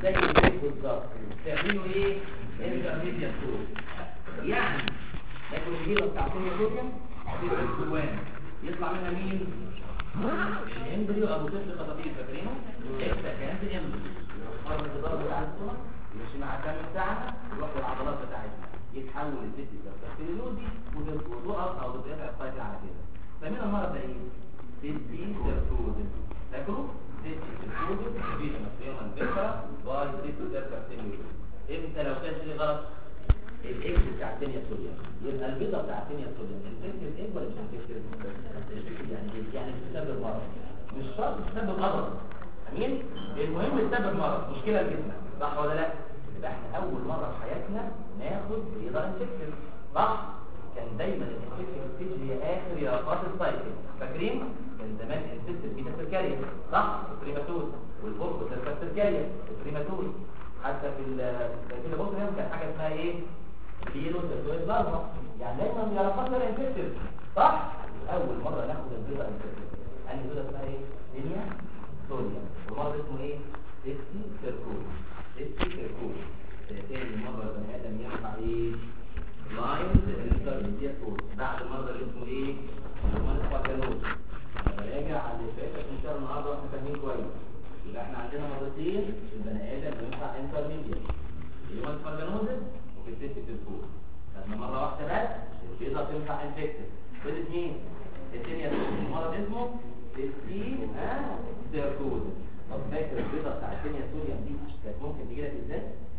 زي البيت بالظبط تعملوا ايه انترميديت سورس يعني ناكل الجيره بتاع كل صوديوم تبقى الجوان يطلع منها مين الامبريو ابو طفل خطاطيف فاكرينه اكسا كانت الامبريو مره الضرب بتاع السمك يمشي مع الدم بتاعنا يروح للعضلات بتاعتنا يتحول للست الكارتيلوزي وتقف او تتقطع السايكل على كده فمين المرض ده ايه؟ سيتي سيركوزس فاكروا؟ سيتي سيركوزس في مسيوما فيكرا باي سيتي كارتيلوزي امتى لو كان شيء غلط؟ الاكس بتاع الدنيا سوريا يبقى البيضه بتاع الدنيا سوريا انفكتيف ايه ولا مش انفكتيف يعني ايه يعني بتسبب مرض مش شرط تسبب مرض امين المهم تسبب مرض مشكله لجسمك صح ولا لا يبقى احنا اول مره في حياتنا ناخد بيضه انفكتيف صح كان دايما الانفكتيف ستيج هي اخر يرقات السايكل فاكرين كان زمان انفكتيف بيتا سيركاريا صح البريماتوز والبوركو سيركاريا البريماتوز حتى في الكلام بص هنا كان حاجه اسمها ايه بيلو تسويد ضربه يعني دايما يرقات الانفكتيف صح اول مره ناخد البيضه انفكتيف يعني البيضه اسمها ايه دنيا سوريا والمرض اسمه ايه سيستي سيركول سيستي سيركول تاني مرة البني آدم ينفع ايه بلايند انترميديت كورس بعد المرض اللي اسمه ايه رومان سبارتانوز براجع على اللي فات ان شاء الله النهارده واحنا فاهمين كويس يبقى احنا عندنا مرتين البني ادم ينفع انترميديت رومان سبارتانوز وفي السيستي سيركول خدنا مرة واحدة بس البيضة تنفع انفكتد بيضة مين؟ الدنيا المرض اسمه سيستي ها سيركول طب فاكر البيضة بتاع الدنيا سوريا دي كانت ممكن تجي لك ازاي؟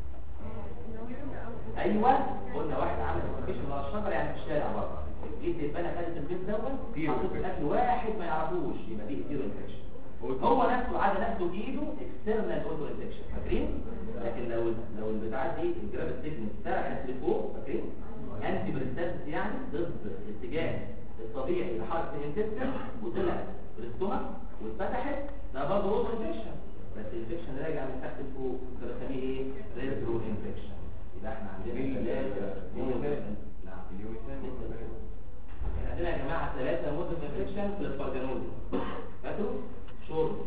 ايوه قلنا واحد عمل انفكشن على الشجره يعني في الشارع بره جيت البنا خدت البيت دوت حطيت في الاكل واحد ما يعرفوش يبقى دي زيرو انفكشن هو نفسه عاد نفسه بايده اكسترنال اوتو انفكشن فاكرين لكن لو لو البتاعات دي الجراب السجن سرحت لفوق فاكرين انتي بريستاتس يعني ضد الاتجاه الطبيعي لحركه الانتستين وطلعت بالاستومك واتفتحت ده برضه اوتو انفكشن بس الانفكشن راجع من تحت لفوق ده بنسميه ايه ريترو انفكشن يبقى احنا عندنا ثلاثه نعم احنا عندنا يا جماعه ثلاثه مود انفكشن في الاسبرجانوز فاكروا شرب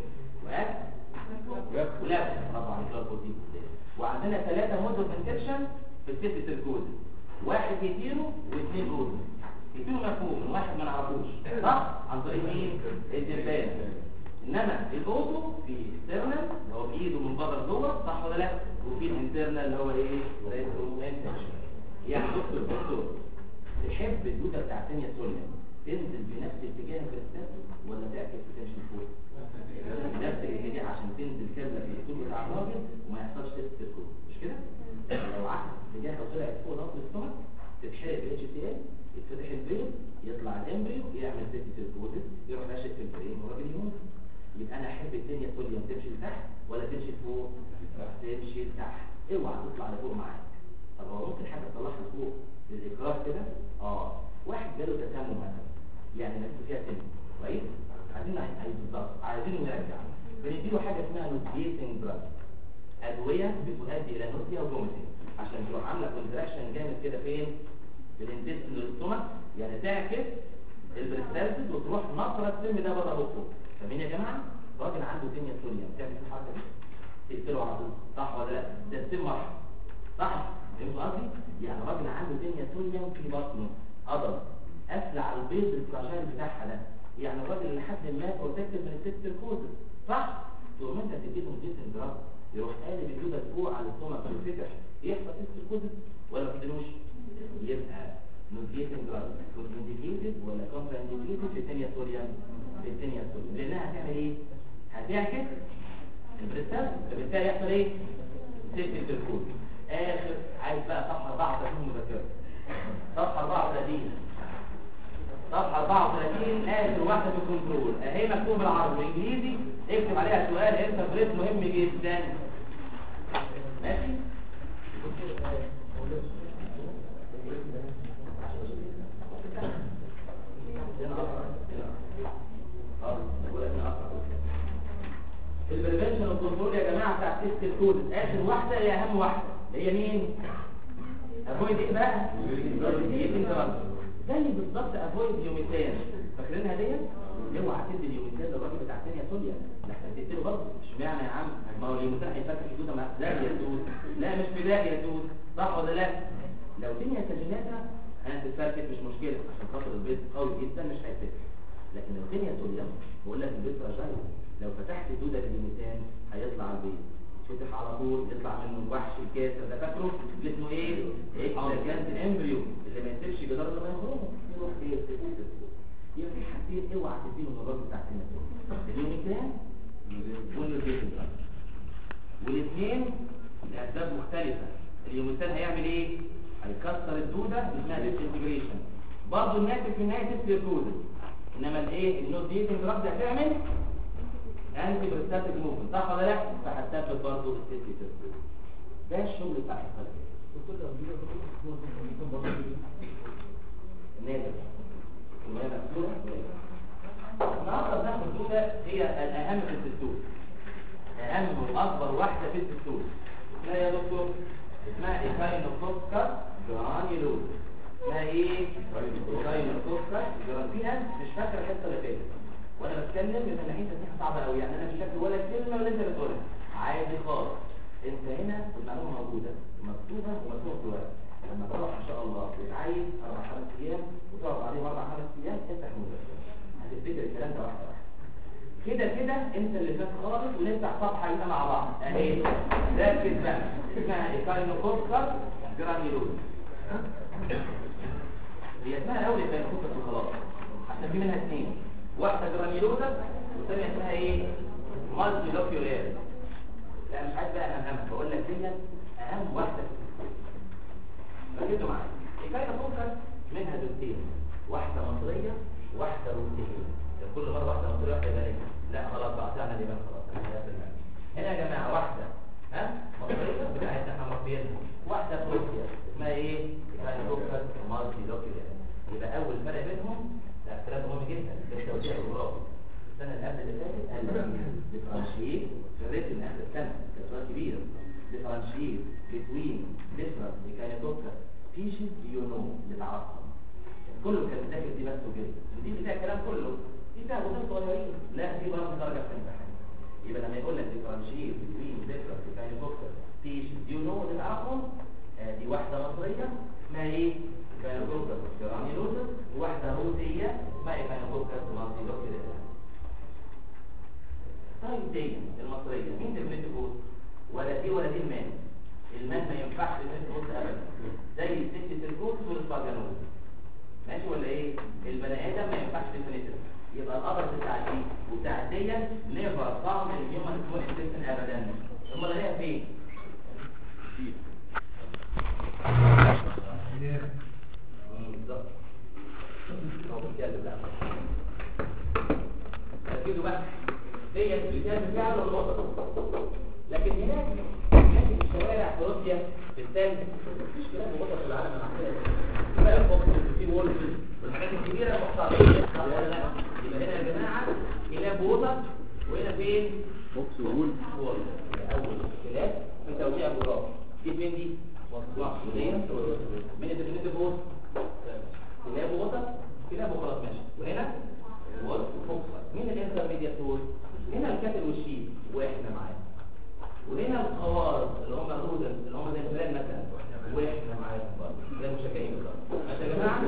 واكل ولبس طبعا الكلوكوزيد وعندنا ثلاثه مود انفكشن في الست سيركوز واحد يتيرو واثنين روز يتيرو مفهوم واحد ما نعرفوش صح عن طريق مين الدبان انما الاوتو في اكسترنال اللي هو بايده من بره لجوه صح ولا لا وفي الانترنال اللي هو ايه ريترو انفكشن يعني دكتور دكتور تحب الدوده بتاع ثانيه سوليا تنزل بنفس اتجاه الكريستال ولا تعكس تمشي فوق بنفس الاتجاه عشان تنزل كامله في الطول بتاع الراجل وما يحصلش تست الكل مش كده لو عكس اتجاهها وطلعت فوق ضغط السtomach تتحرق ب اتش تي ال يتفتح البيض يطلع الامبريو يعمل ست سيركوزس يروح ناشف في البرين والراجل يموت يبقى انا احب الدنيا سوليوم تمشي لتحت ولا تمشي لفوق تمشي لتحت اوعى تطلع لفوق معاك طب هو ممكن حاجه تطلعها لفوق للاكراه كده اه واحد جاله تسمم مثلا يعني نفسه فيها سم كويس عايزين عايز بالظبط عايزينه يرجع بنديله حاجه اسمها نوتيتنج دراج ادويه بتؤدي الى نوتيا وفوميتنج عشان تروح عامله كونتراكشن جامد كده فين في الانتستين والاستومك يعني تعكس البريستالسيس وتروح نطره السم ده بره بقه فاهمين يا جماعه راجل عنده دنيا سوريا بتعمل الحركه دي تقتله على طول صح ولا لا ده السم واحد صح فهمتوا قصدي يعني راجل عنده دنيا سوريا في بطنه عضل قافله على البيض الفراجايل بتاعها ده يعني الراجل لحد ما بروتكتد من الست الكوزس صح تقوم انت تديله مديتين دراج يروح قالب الجوده فوق على السtomach ويفتح يحصل ست الكوزس ولا ما تديلوش يبقى نوتيتنج دراج كونترانديكيتد ولا كونترانديكيتد في الثانيه سوريا في الثانيه سوريا لانها هتعمل ايه هتعكس البريستال فبالتالي يحصل ايه ست الكوز اخر عايز بقى صفحه 34 مذكره صفحه 34 صفحة 34 آخر واحدة في الكنترول أهي مكتوب بالعربي والإنجليزي اكتب عليها سؤال انتربريت مهم جدا ماشي البريفنشن والكنترول يا جماعة بتاع تيست الكود آخر واحدة هي أهم واحدة هي مين؟ افويد ايه بقى؟ زي بالظبط افويد اليوميتان فاكرينها ديت؟ اوعى تدي اليوميتان للراجل بتاع الثانيه سوريا ده احنا تديله برضه اشمعنى يا عم؟ ما هو اليومتين هيفتح الدوده مع لا يا دود لا مش بداية يا دود صح ولا لا لو دنيا سجلاتها هتتفتت مش مشكله عشان خاطر البيض قوي جدا مش هيتفتت لكن لو دنيا سوريا بقول لك البيض فراجايل لو فتحت الدوده باليومتين هيطلع البيض يتفتح على طول يطلع منه الوحش الكاسر ده فاكره اللي اسمه ايه؟ ايه كانت الامبريو اللي ما يسيبش جدار الا ما يخرجه يروح ايه يبقى في حاجتين اوعى تديهم الراجل بتاع السنه اليومتين والنوتيشن والاثنين لاسباب مختلفه اليومتين هيعمل ايه هيكسر الدوده اسمها ديسنتجريشن برضه الناتج في النهايه تسلي الدوده انما الايه النوتيشن دراج ده هتعمل انتي بريستاتيك موفمنت صح ولا لا فهتثبت برضه السيتي ده الشغل بتاع الفرق نادر وهي مكسوره النهارده بناخد الدوده هي الاهم في الدستور اهم واكبر واحده في الدستور اسمها يا دكتور اسمها ايكاينوكوكا جرانيلوز اسمها ايه ايكاينوكوكا جران في ناس مش فاكره الحته اللي فاتت وانا بتكلم ان الحته دي صعبه قوي يعني انا مش فاكر ولا كلمه من اللي انت بتقولها عادي خالص انت هنا المعلومه موجوده مكتوبه ومكتوبه في الورق لما تروح ان شاء الله وتعين اربع خمس ايام وتقعد عليه اربع خمس ايام افتح المذاكره هتفتكر الكلام ده واحده واحده كده كده انت اللي فات خالص ونفتح صفحه هنا مع بعض اهي ركز بقى اسمها ايكاينوكوكر جرانيلوز هي اسمها الاول ايكاينوكوكر وخلاص عشان في منها اثنين واحده جرانيلوزا والثانيه اسمها ايه مالتي لوكيولير لا مش عايز بقى اهم بقول لك دي اهم واحده ركزوا معايا ايكاينوكوكر منها دوتين واحده مصريه واحده روسيه كل مره واحده مصريه واحده يابانيه لا خلاص قطعنا اليابان خلاص هنا يا جماعه واحده ها مصريه بتاعتنا احنا مربيينها واحده في روسيا اسمها ايه ايكاينوكوكر مالتي لوكيولير يبقى اول فرق بينهم ده كلام مهم جدا ده التوزيع الجغرافي السنه اللي قبل اللي فاتت قال لك ديفرنشيت في الريتم اخر السنه كان سؤال كبير ديفرنشيت بتوين ديفرنس ميكانيكوكا سبيشيز يو نو اللي تعرفهم كله كان بيذاكر دي بس وكده ودي بتاع الكلام كله دي فيها غدات صغيرين لا دي برضه درجه في الامتحان يبقى لما يقول لك ديفرنشيت بتوين ديفرنس ميكانيكوكا سبيشيز يو نو اللي تعرفهم آه دي واحده مصريه اسمها ايه كاينوكوكا جرانيلوزس وواحده روسيه اسمها كاينوكوكا مالتيلوكيولير طيب دي المصريه مين تبني تقول ولا دي ولا دي المان المان ما ينفعش تبني تقول ابدا زي الست الكوكس والسباجانوز ماشي ولا ايه البني ادم ما ينفعش تبني يبقى القدر بتاع دي وبتاع دي نيفر طعم الهيومن تكون انتستين ابدا امال هي فين بالظبط هو بيتكلم لا ركزوا بقى ديت بتعمل فعل ولا بطل لكن هناك ماشي في الشوارع في روسيا في الثلج مفيش كلام بطل في العالم العربي بقى فوكس وفي وولف والحاجات الكبيره محترمه صح ولا لا يبقى هنا يا جماعه كلاب ووتر وهنا فين فوكس وولف وولف اول خلاف في توزيع الجغرافي دي فين دي واحد ودي من الديفينيتيف بوست كلاب ووتر كلاب وخلاص ماشي وهنا وولف وفوكس مين الانترميديات دول هنا الكاتل والشيب واحنا معاه وهنا القوارض اللي هم الرودن اللي هم زي الفلان مثلا واحنا معاهم برضه زي المشجعين بالظبط ماشي يا جماعه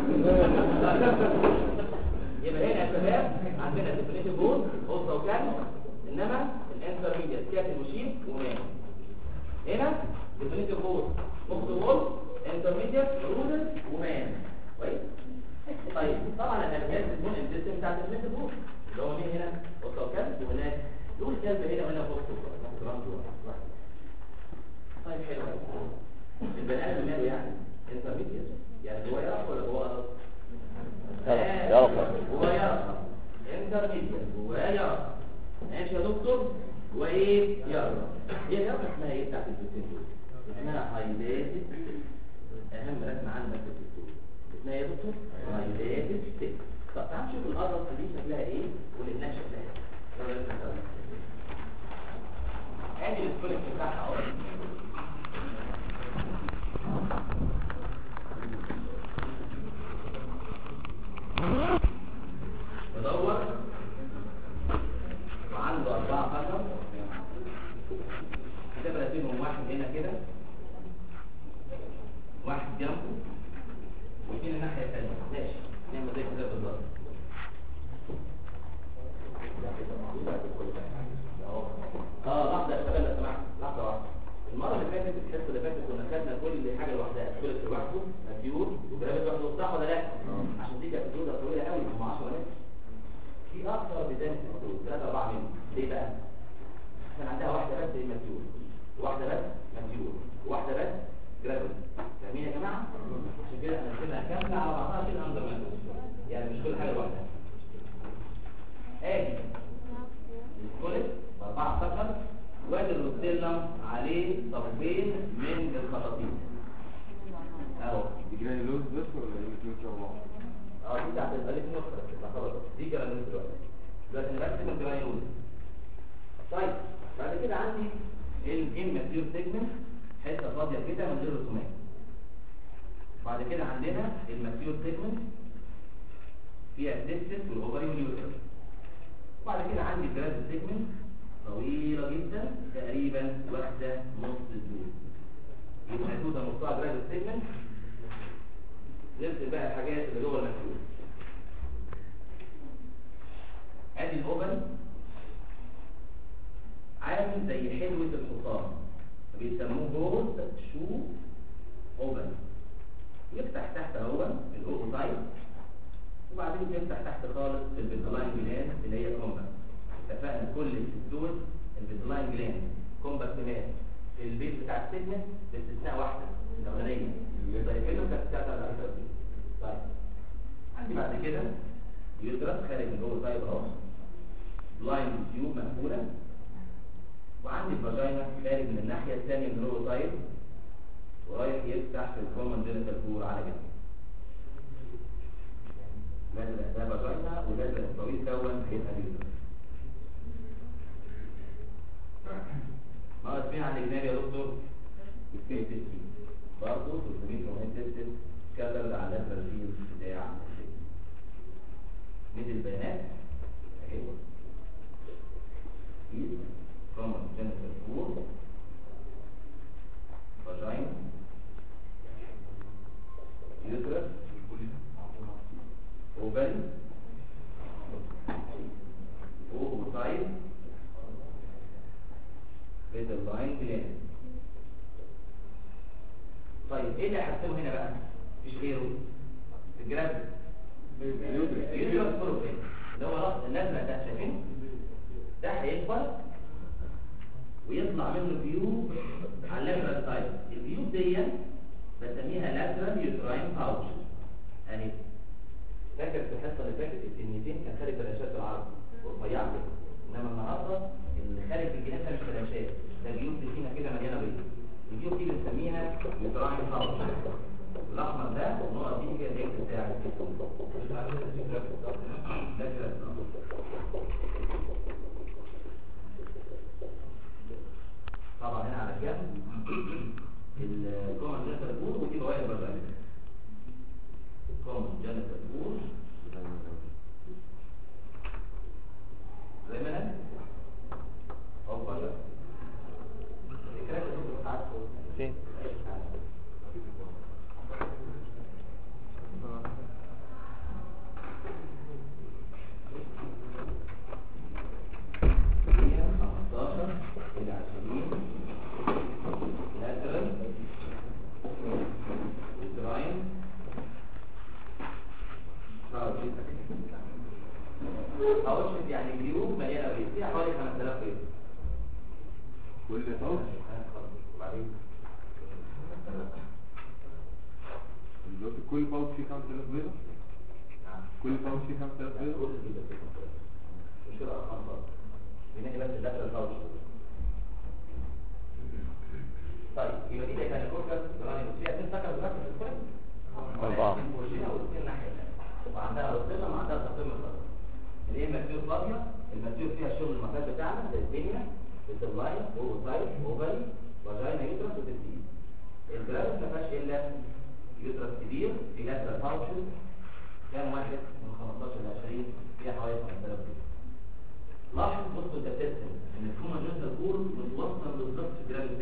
يبقى هنا يا شباب عندنا الديفينيتيف بول اسره وكلب انما الانترميديات كاتل وشيب ومان هنا ديفينيتيف بول مخ وولف انترميديات رودن ومان كويس طيب طبعا الالماس بتكون السيستم بتاع الديفينيتيف بول اللي هو مين هنا اسره وكلب وهناك دول كلب هنا وهنا فوق طيب حلو البني ادم ماله يعني انترميديت يعني هو يعرف ولا هو قرص يعرف. هو يعرف انترميديت هو يعرف ماشي يا دكتور وايه يعرف هي يعرف اسمها ايه بتاعت الدكتور دول اسمها هايلاتد اهم رسمه عندك في الدكتور اسمها ايه يا دكتور هايلاتد ستيك طب تعال نشوف القرص دي شكلها ايه واللي هناك شكلها ايه ادي السكوليك بتاعها اهو بدور وعنده أربعة قدم ده برتبهم واحد هنا كده واحد جنبه واثنين الناحيه الثانيه ماشي نعمل زي كده بالظبط اه لحظه يا شباب لو سمحت لحظه واحده المره اللي فاتت الحصه اللي فاتت كنا خدنا كل حاجه لوحدها كل لوحده مديول وجرابت لوحده صح ولا لا عشان دي كانت جوده طويله قوي هم 10 متر في اكثر بدايه الحدود 3 4 منهم ليه بقى كان عندها واحده بس مديول واحده بس مديول واحده بس جرابت فاهمين يا جماعه عشان كده انا سيبها كامله على بعضها كده اندر يعني مش كل حاجه لوحدها ادي الكوليك باربعه سكر وادي الروستيلم عليه صفين من الخطاطيف اهو دي جرانيولوز بس ولا ايه الاثنين شبه بعض؟ اه دي بتاعت الالف نقطه بس خلاص دي جرانيولوز دلوقتي دلوقتي نرسم الجرانيولوز طيب بعد كده عندي الاماتيور سيجمنت حته فاضيه كده من غير رسومات بعد كده عندنا الماتيور سيجمنت فيها التستس والاوفري واليوتر وبعد كده عندي الجراز سيجمنت طويلة جدا تقريبا واحدة نص الدود يبقى الدودة نصها جراز سيجمنت نرسم بقى الحاجات اللي جوه المكتوب ادي الاوفن عامل زي حلوة الحصان بيسموه جوز شو اوفن يفتح تحت اهو الاوفوسايت وبعدين بيفتح تحت خالص في البيتلاين جلاند اللي هي كومباكت اتفقنا كل الدول البيتلاين جلاند كومباكت جلاند في البيت بتاع السيجمنت باستثناء واحده الاولانيه طيب حلو كانت بتاعت على طيب عندي بعد كده يدرس خارج من جوه طيب اهو بلايند تيوب مقفوله وعندي الفاجينا خارج من الناحيه الثانيه من جوه طيب ورايح يفتح في الكومن جينيتال كور على جنب الازرق ده فاجينا والازرق الطويل دون هيبقى اليوتر ناقص مين على الجناب يا دكتور؟ السكيل تسكين برضه 300 كمان تسكين كذا على الترجيل بتاع ميد البيانات اهي ايد كومن جنرال كور فاجينا يوترس اوفري اوفوسايد بيت اللاين جلاند طيب ايه اللي هحسبه هنا بقى مفيش غيره الجرافيك يوترس بروفيل اللي هو راس الازرق ده شايفين ده هيكبر ويطلع منه فيو على الليفرال سايد الفيو دي بسميها لاترال يوتراين باوتش يعني فاكر في الحصه اللي فاتت التنيتين كان خارج بلاشات العرض ورفيعه كده انما النهارده اللي خارج الجناب ده مش بلاشات ده جيوب فينا كده مليانه بيض الجيوب دي بنسميها يوتراين باوتش الاحمر ده النقط دي هي الديكت بتاع ده كده طبعا هنا على الجنب الكومن جنتال بول ودي بواقي البرنامج كومن جنتال بول زي ما انا او بره الكلام ده كله عارفه فين؟ هي 15 الى 20 lateral uterine اوشت يعني جيوب مليانه بيض فيها حوالي 5000 بيض كل صوت وبعدين دلوقتي كل باوتش فيه 5000 بيضة كل باوتش فيه 5000 بيضة كل دي بس مش كده ارقام خالص بنادي بس اللاترال باوش طيب يبقى دي كان الكوركس جراني فيها اثنين سكر بس في الكوركس أربعة. والاثنين الناحيه الثانيه وعندها رصيده وعندها تقسيم الخطر اللي هي الماتيور فاضيه الماتيور فيها الشغل المعتاد بتاعنا زي الدنيا السبلاين اوفوسايت اوفري فاجينا يوترس وتسديد الجرافيك ما فيهاش الا يوترس كبير في لاترال باوشز كام واحد من 15 ل 20 فيها حوالي 5000 بيت لاحظ بصوا انت بترسم ان الكوما جنتال كور متوصل بالظبط في جرافيك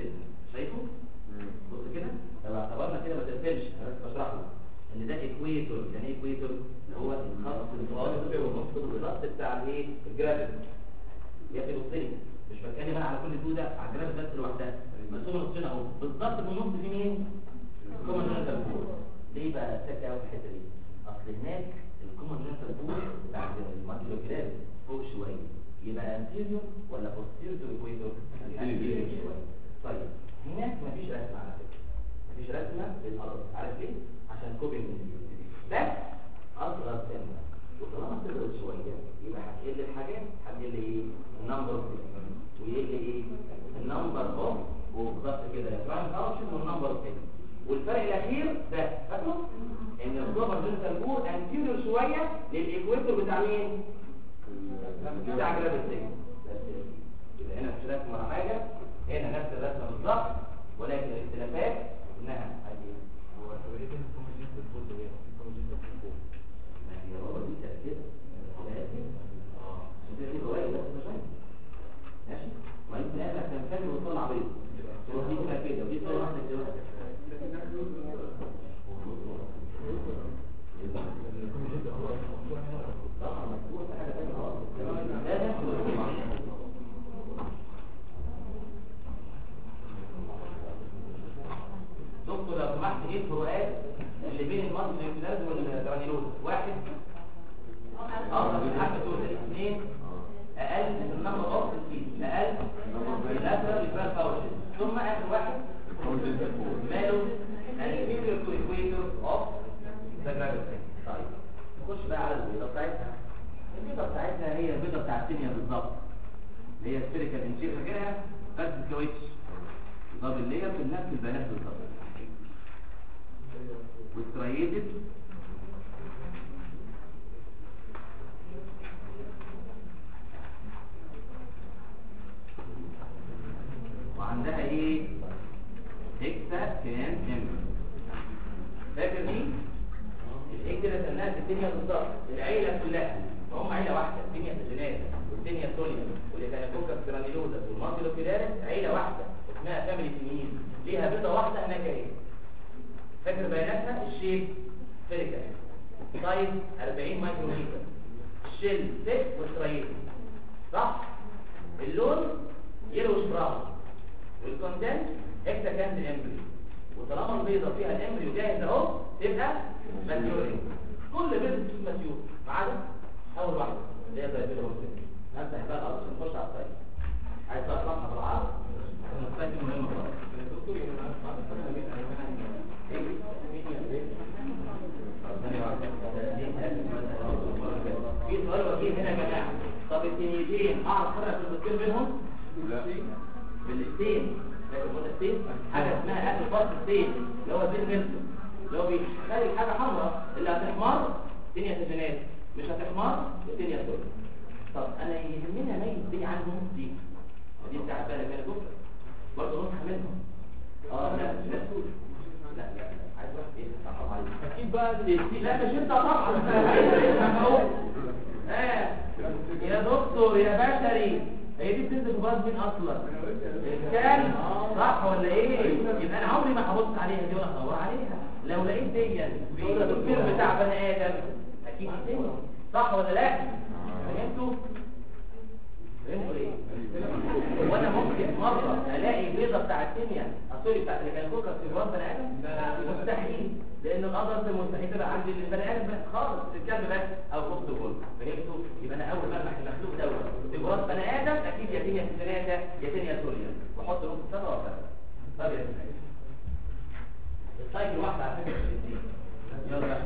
هي في نصين مش بتكلم انا على كل توده على الجرافيك بس لوحدها بس هم نصين اهو بالظبط في النص في مين؟ الكومن جنرال بول ليه بقى سكه قوي في الحته دي؟ اصل هناك الكومن جنرال بول بتاع الماكيلوجرام فوق شويه يبقى انتيريور ولا بوستيريور تو ايكويتور؟ انتيريور شويه طيب هناك مفيش رسمه على فكره مفيش رسمه للارض عارف ليه؟ عشان كوبي من بس اصغر سنه وطالما صغرت شويه يبقى هتقل الحاجات هتقل ايه؟ النمبر اوف ويقل ايه؟ النمبر اوف وبالظبط كده البرايم فانكشن والنمبر اوف والفرق الاخير ده فاكره؟ ان الكوبر جنتال بور انتيريور شويه للايكويتور بتاع مين؟ بتاع جرافيتي يبقى هنا مش رسمه ولا حاجه هنا نفس الرسمه بالظبط ولكن الاختلافات انها هذه هو تبريد الكوميديان في الفوز ده في كوميديان في الفوز ما هي هو دي تأكيد اه دي رواية بس مش عارف. ماشي ما انت قاعد تنفجر وتطلع بيض تروح دي كده كده ودي صورة واحدة كده طبعا مكتوب في حاجة تانية خالص ده نفس الرواية. دكتور لو سمحت ايه الفروقات اللي بين المصل الانفلاز والجرانيلوز واحد اه بالحاجة دول اثنين اقل من النمبر اوف الكيس اقل من الاسر ريفير باوشن ثم اخر واحد ماله الانفيريور تو ايكويتور اوف ذا جرافيتي طيب نخش بقى على البيضه بتاعتها البيضه بتاعتها هي البيضه بتاعت الدنيا بالظبط اللي هي سبيريكال انشير فاكرها بس سكويتش دبل لير بنفس البيانات بالظبط والستريتد وعندها ايه هيكسا كان ام فاكر مين الايه كده سمناها في الدنيا بالظبط العيله كلها هم عيله واحده الدنيا سجنات والدنيا سوليا واللي كان فوكس جرانيلوزا والمانجلوكيلاريس عيله واحده اسمها فاميلي تنين ليها بيضه واحده هناك ايه فاكر بياناتها الشيب سفيريكال سايز 40 مايكرومتر الشيل 6 والستريت صح اللون يلوش براون والكونتنت اكتا كانت الامبريو وطالما البيضه فيها الامبريو جاهز اهو تبقى ماتيورين كل بيضه بتكون ماتيور ما عدا اول واحده اللي هي زي البيضه والبيضه افتح بقى الارض نخش على السايد عايز بقى صفحه بالعرض السايد مهم خالص الدكتور يعني معاك بعد الفترة دي أنا في سؤال وجيه هنا يا جماعه طب التنيتين اعرف فرق في المسكين بينهم لا بالاثنين لكن بالاثنين حاجه اسمها اكل فصل الثين اللي هو الزين نفسه اللي هو بيخلي حاجه حمراء اللي هتحمر الدنيا تجنات مش هتحمر الدنيا تقول طب انا يهمني اميز دي عنهم دي دي بتاعت بالك انا بكره برضه نصح منهم اه لا مش مسؤول لا لا لا. عايز واحد ايه حرام عليك أكيد بقى ال- لا مش انت طبعا اه يا دكتور يا بشري هي دي بتنزل في باص مين اصلا كان صح ولا ايه يبقى انا عمري ما هبص عليها دي ولا هدور عليها لو لقيت دي الدكتور بتاع بني ادم اكيد دي صح ولا لا فهمتوا فهمتوا ايه وانا ممكن مره الاقي بيضه بتاع الكيمياء سوري بتاعت اللي كان فوكس في جوه بني ادم مستحيل لان القدر مستحيل تبقى عند البني ادم بس خالص الكلب بس او فوكس جول فهمتوا يبقى انا اول ما المح المخلوق دوت في جوه بني ادم اكيد يا كيمياء سيناتا يا كيمياء سوريا واحط نص سنه وافرق طب يا سيدي السايكل واحده على فكره في الاثنين يلا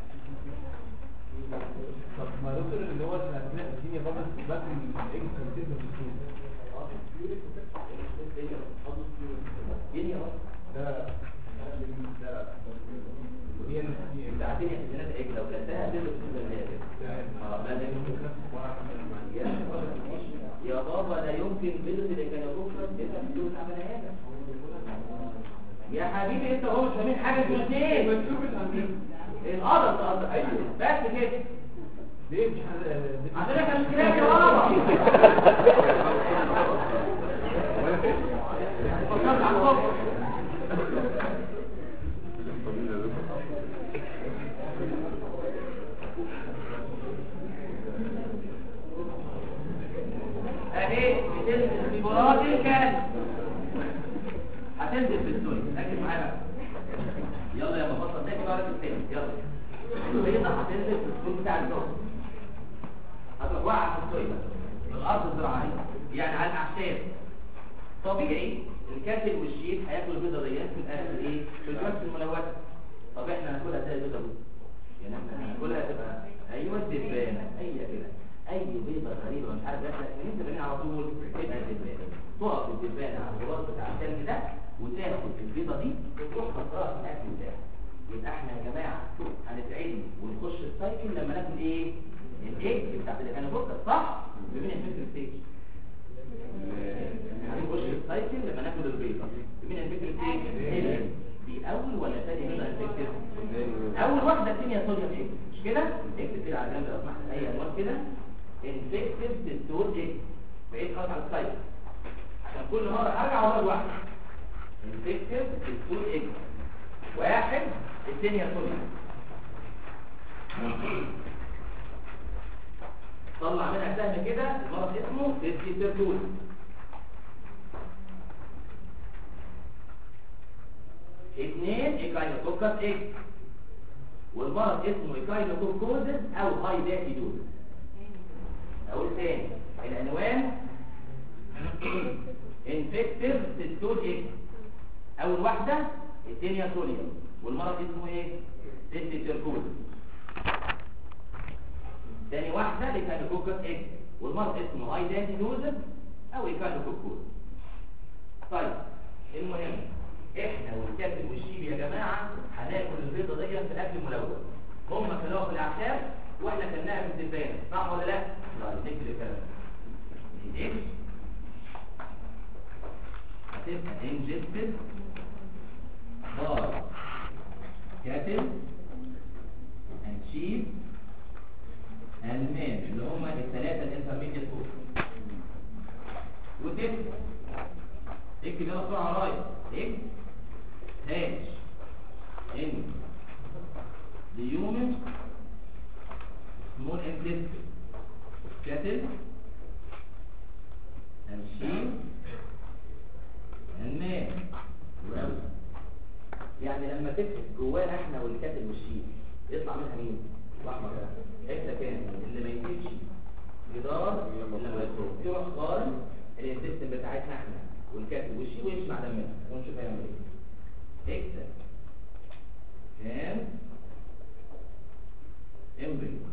طب ما دكتور اللي هو الأثناء الدنيا بابا بس الإكس كتير في السوق دنيا ده ده هي اللي بتاع دنيا سيناتا ايه لو كلتها تقدر تقول ان هي كده اه لا ده يمكن يا يا بابا لا يمكن بيضة اللي كان بكره تبقى في دول بني ادم يا حبيبي انت هو مش فاهمين حاجه في الاثنين القدر تقدر ايوه بس كده ليه مش حد- عشان احنا مش كده يا بابا فكرت على الصبح ايه بتنزل في براد الكلب هتنزل في السوري ركز معايا بقى يلا يا مبسط تاني بقى ركز تاني يلا البيضة هتنزل في السوري بتاع الجو هتروح واقعة في السوري بقى في الارض الزراعية يعني على الاعشاب طبيعي الكاتل والشيب هياكل البيضة ديت في الاخر ايه في الوقت الملوثة طب احنا هناكلها زي البيضة دي يعني احنا هناكلها تبقى ايوه الدبانة اي كده اي بيضة غريبة مش عارف ياكلها منين تبقى على طول تبقى الدبانة تقف الدبانة على الغلاف بتاع التلج ده وتاخد البيضة دي وتروح مطرها في الاكل بتاعها يبقى احنا يا جماعة هنتعلم ونخش السايكل لما ناكل ايه الايج بتاعت اللي كانوا بكره صح بمين الفكر ستيج هنخش السايكل لما ناكل البيضة بمين الفكر ستيج دي اول ولا ثاني بيضة الفكر اول واحدة الدنيا صوديوم ايه مش كده اكتب كده على جنب لو سمحت اي عنوان كده انفكتيف ديستور ايه بقيت خلاص على السايكل عشان كل مرة ارجع اقول واحد انفكتيف ديستور ايه واحد الدنيا صوديوم طلع منها سهم كده المرض اسمه ديستيرتول اثنين ايكاينوكوكس ايه والمرض اسمه ايكاينوكوكوزز او هاي داتيدوز اقول تاني العنوان انفكتيف تستول ايه اول واحدة الدنيا سوليوم والمرض اسمه ايه ديستيركوز تاني واحدة ايكاينوكوكس ايه والمرض اسمه هاي داتيدوز او ايكاينوكوكوز طيب المهم احنا والكاتب والشيب يا جماعة هناكل البيضة دي في الاكل الملون هم كلوها في الاعشاب واحنا كلناها في الدبانة صح ولا لا؟ لا نكتب الكلام ايه؟ هتبقى ingested by cattle and sheep and men اللي هم الثلاثة الانترميديت فود وتكتب اكتب يلا بسرعة ورايا اكتب هاش ان the human small intestine cattle and sheep and man وأوي. يعني لما تكتب جوانا احنا والكاتب والشيب يطلع منها مين؟ الاحمر ده اكتب كان اللي ما يجيبش جدار اللي ما يدخل يروح خارج الانتستين بتاعتنا احنا والكاتب والشيب ويمشي مع دمنا ونشوف هيعمل ايه اكتب كان embryo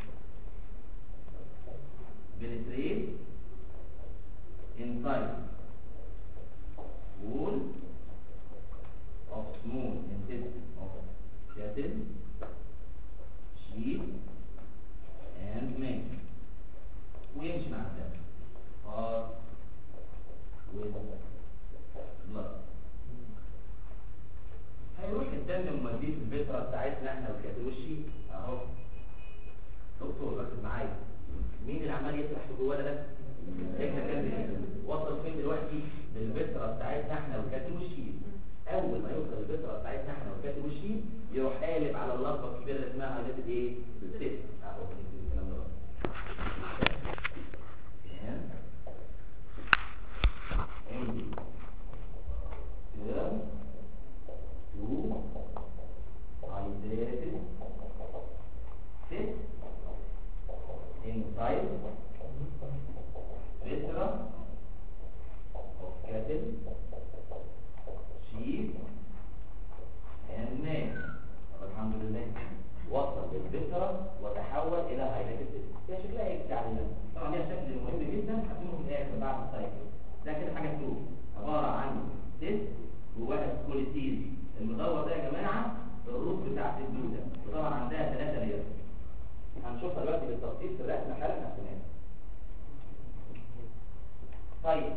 penetrate inside wall of small intestine of cattle, sheep, and men. ويمشي مع الدم. Heart with blood. هيروح الدم موديه في البترة بتاعتنا احنا والكاتوشي اهو دكتور ركز معايا مين اللي عمال يسرح في جوانا ده؟ احنا كان وصل فين دلوقتي للبترة بتاعتنا احنا والكاتوشي اول ما يوصل البترة بتاعتنا احنا والكاتوشي يروح قالب على اللفظة الكبيرة اللي اسمها هيدات ايه؟ الست اهو نكتب الكلام ده بقى. And turn to hydrated sit inside viscera of cattle, sheep, and men. طب الحمد لله وصل للفسرة وتحول إلى هيداتد sit. هي شكلها ايه بتاع لنا؟ طبعا ليها شكل مهم جدا هتكون في الآخر بعد السايكل. ده كده حاجة تروح عبارة عن سيست جواها سكوليتيز المدور ده يا جماعة الروت بتاعت الدودة وطبعا عندها ثلاثة لير هنشوفها دلوقتي بالتفصيل في الرسمة حالا هتنام طيب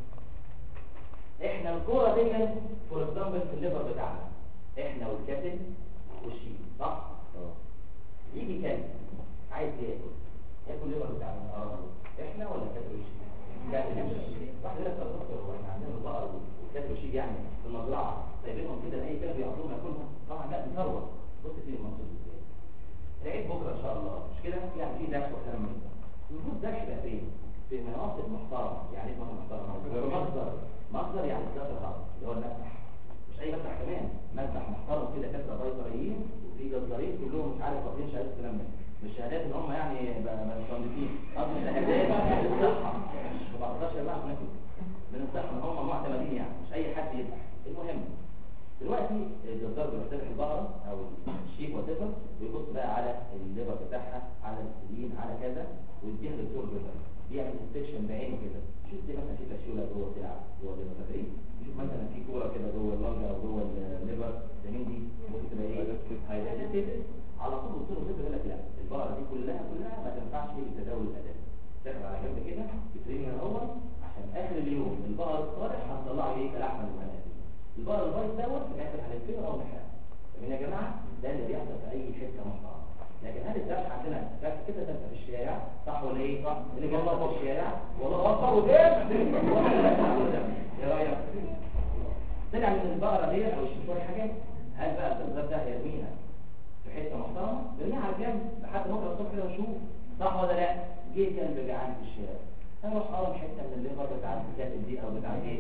احنا الكورة دي فور اكزامبل في الليفر بتاعنا احنا والكاتل والشيء صح؟ يجي كاتل عايز ياكل ياكل ليفر بتاعنا اه احنا ولا كاتل والشيء؟ كاتل والشيء واحد يقول لك طب دكتور هو احنا عندنا البقر والكاتل والشيء يعني في المزرعة سايبينهم كده لاي كلب ياكلوهم ياكلهم طبعا لا ثروة بص فين المنصوب ازاي العيد بكره ان شاء الله مش كده يعني في درس وكلام من ده المفروض درس يبقى فين في مناطق محترمه يعني ايه مناطق محترمه مصدر مصدر يعني ذات الهرم اللي هو المسبح مش اي مسبح كمان مسبح محترم كده كسر بيطريين وفي جزارين كلهم مش عارف واخدين شهاده الكلام ده مش شهادات ان هم يعني مصنفين اصلا شهادات الصحه ما بعرفش يا جماعه ناكل من الصحه ان هم معتمدين يعني مش اي حد يذبح المهم دلوقتي الجزار بيفتح البقره او الشيك وتفر ويبص بقى على الليبر بتاعها على السلين على كذا ويديها للدكتور بيطري بيعمل انسبكشن بعينه كده شوف دي مثلا في فاشيولا جوه بتلعب جوه الليبر فاكرين شوف مثلا في كوره كده جوه اللنجر او جوه الليبر ده مين دي ممكن تبقى ايه هايلايتد على طول الدكتور بيطري يقول لك لا البقره دي كلها كلها ما تنفعش لتداول الاداء تاخد على جنب كده بترمي اهو عشان اخر اليوم البقر الصالح هتطلعه ايه كلحمه للبنات البقر البايظ دوت في الاخر هنفكره او نحرقه فاهمين يا جماعه ده اللي بيحصل في اي حته محترمه لكن هل الذبح عندنا بس كده ده انت في الشارع صح ولا ايه صح اللي جنبك في الشارع والله اكبر وده ايه رايك طلع من البقره دي او شويه حاجات هل بقى الجزار ده يرميها في حته محترمه يرميها على الجنب لحد بكره الصبح كده ونشوف صح ولا لا جه كلب جعان في الشارع اروح قرب حته من الليفر بتاع الكاتب دي او بتاع ايه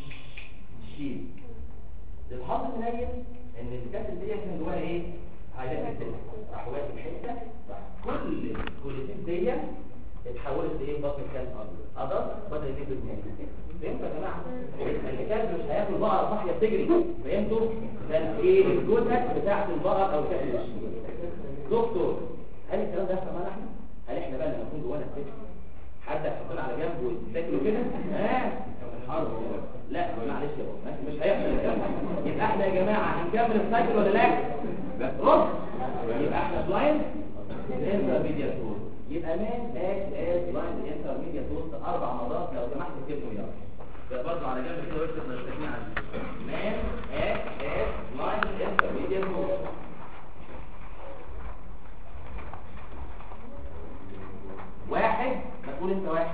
الشيل الحظ المنيل ان الكاتب دي كان جواها ايه هايلايت كده راح واخد حته راح كل الكوليتين دي اتحولت لايه بطن الكلب ابيض ابيض بدا يجيب دماغ فهمتوا يا جماعه الكلب مش هياكل بقره صاحيه بتجري فهمتوا ده ايه الجثث بتاعه البقر او كاتب الشيل دكتور هل الكلام ده يحصل معانا احنا هل احنا بقى لما نكون جوانا السجن حد يحطنا على جنب ويتاكلوا كده ها حرب لا معلش يا بابا مش هيحصل الكلام ده. يبقى احنا يا جماعه هنكمل السايكل ولا لا رد يبقى احنا بلايند انترميديا تول يبقى مان اكت از بلايند انترميديا تول اربع مرات لو سمحت اكتبهم يلا ده برضه على جنب كده واكتب نشتكي عنه مان اكت از بلايند انترميديا تول واحد تقول انت واحد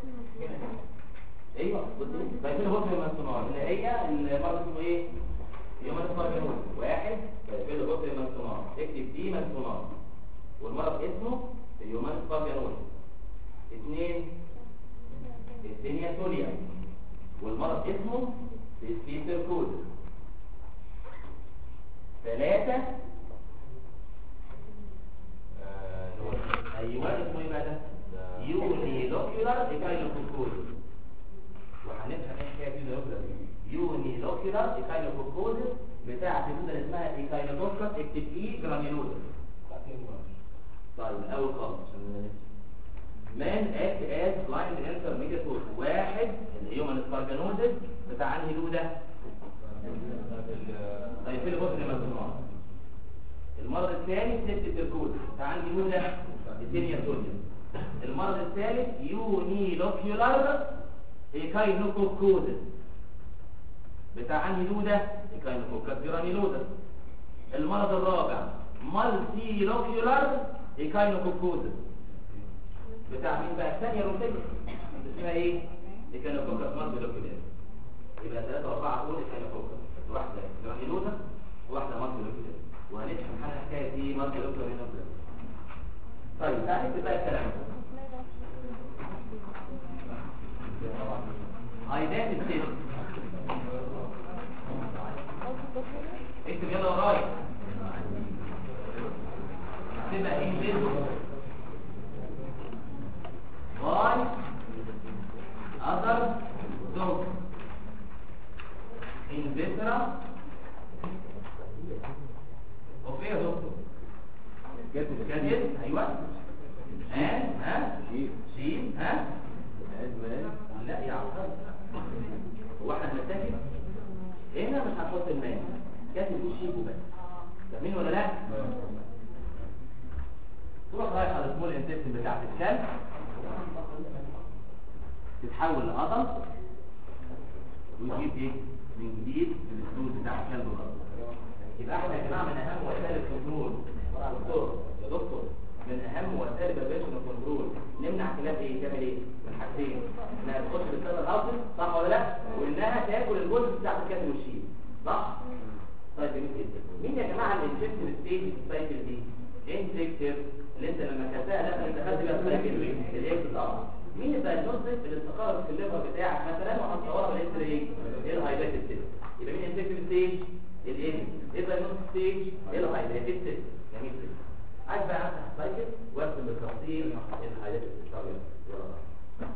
ايوه قلت ايه فايفين بطن المنصنار اللي هي المرض اسمه ايه يوم الفرجنون واحد فايفين بطن المنصنار اكتب دي منصنار والمرض اسمه يومان الفرجنون اثنين الدنيا سوليا والمرض اسمه السيتر كود ثلاثة آه، ايوه اسمه ايه بقى ده يوني لوكيولار ايكايلوكوكوز وهنفهم ايه حكايه يوني لوكيولار يوني لوكيولار ايكايلوكوكوز بتاعه الجزء اللي اسمها ايكايلوكوكس اكتب ايه جرانيولوز طيب الاول خالص عشان ننسى مان اكت از بلايند انترميديت واحد الهيومن سبارجانوزس بتاع انهي لوده طيب في البطن مزنوع المرض الثاني سبت الكود بتاع عندي لوده الدنيا سوليوم المرض الثالث يوني لوكيولار ايكاينوكوكوزس بتاع عندي لوده ايكاينوكوكس جرانيلوزس المرض الرابع مالتي لوكيولار ايكاينوكوكوزس بتاع مين بقى الثانيه روتيك اسمها ايه ايكاينوكوكس مالتي لوكيولار يبقى ثلاثة وأربعة دول ايكاينوكوكس واحدة جرانيلوزس وواحدة مالتي لوكيولار وهنفهم حاجة حكاية دي مالتي لوكيولار طيب تعالى نكتب بقى الكلام ده عايزات السيل اكتب يلا ورايا تبقى انجلز باي اذر دوج ان فيترا اوف ايه يا دكتور كاتب ايوه ها ها شيء شيل ها أزمان لا يا عبد هو احنا بنتاكد هنا مش هنحط الماء كاتب فيه شيك وبس فاهمين ولا لا تروح رايح على السمول انتستين بتاعت الكلب تتحول لعضل ويجيب ايه من جديد الاسلوب بتاع الكلب برضه يبقى احنا يا جماعه من اهم وسائل الكنترول دكتور يا دكتور من اهم وسائل البريفنشن والكنترول نمنع كلاب ايه تعمل ايه من حاجتين انها تخش بالسبب الهاوسن صح ولا لا وانها تاكل الجزء بتاع الكلب والشيل صح طيب جميل جدا مين يا جماعه اللي انفكتيف ستيج في السايكل دي انفكتيف اللي انت لما كتبتها لا انت خدت بيها السايكل دي الاكس طبعا مين الدايجنوستيك اللي استقر في الليفر بتاعك مثلا وهتصورها بالاكس راي ايه الهايلايتد سيل يبقى مين الانفكتيف ستيج الايمي ايه الدايجنوستيك ستيج الهايلايتد سيل جميل جدا عايز بقى افتح السايكل وارسم بالتفصيل الهايلايتد سيل طب يلا يلا بقى.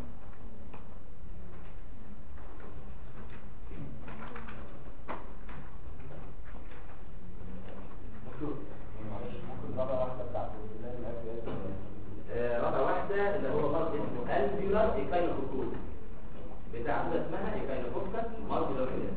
آه، رابع واحدة اللي هو مرض اسمه الفيولار ايكاينوفوكوز بتاع عدة اسمها ايكاينوفوكس مرض الأولاد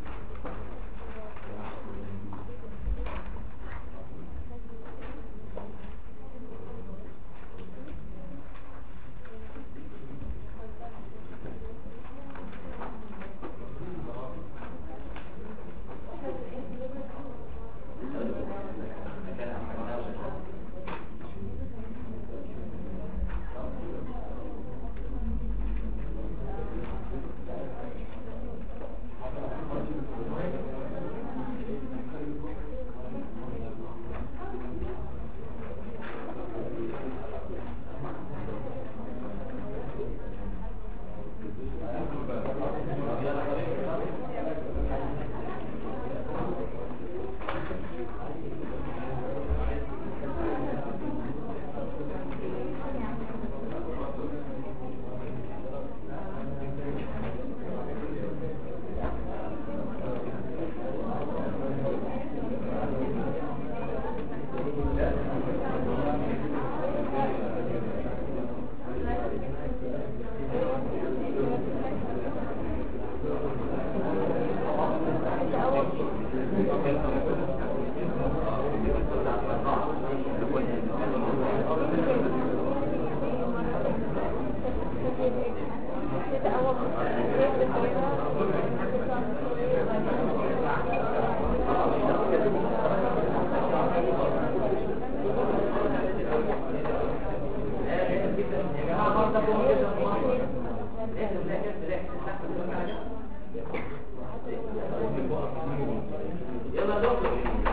يلا يا دكتور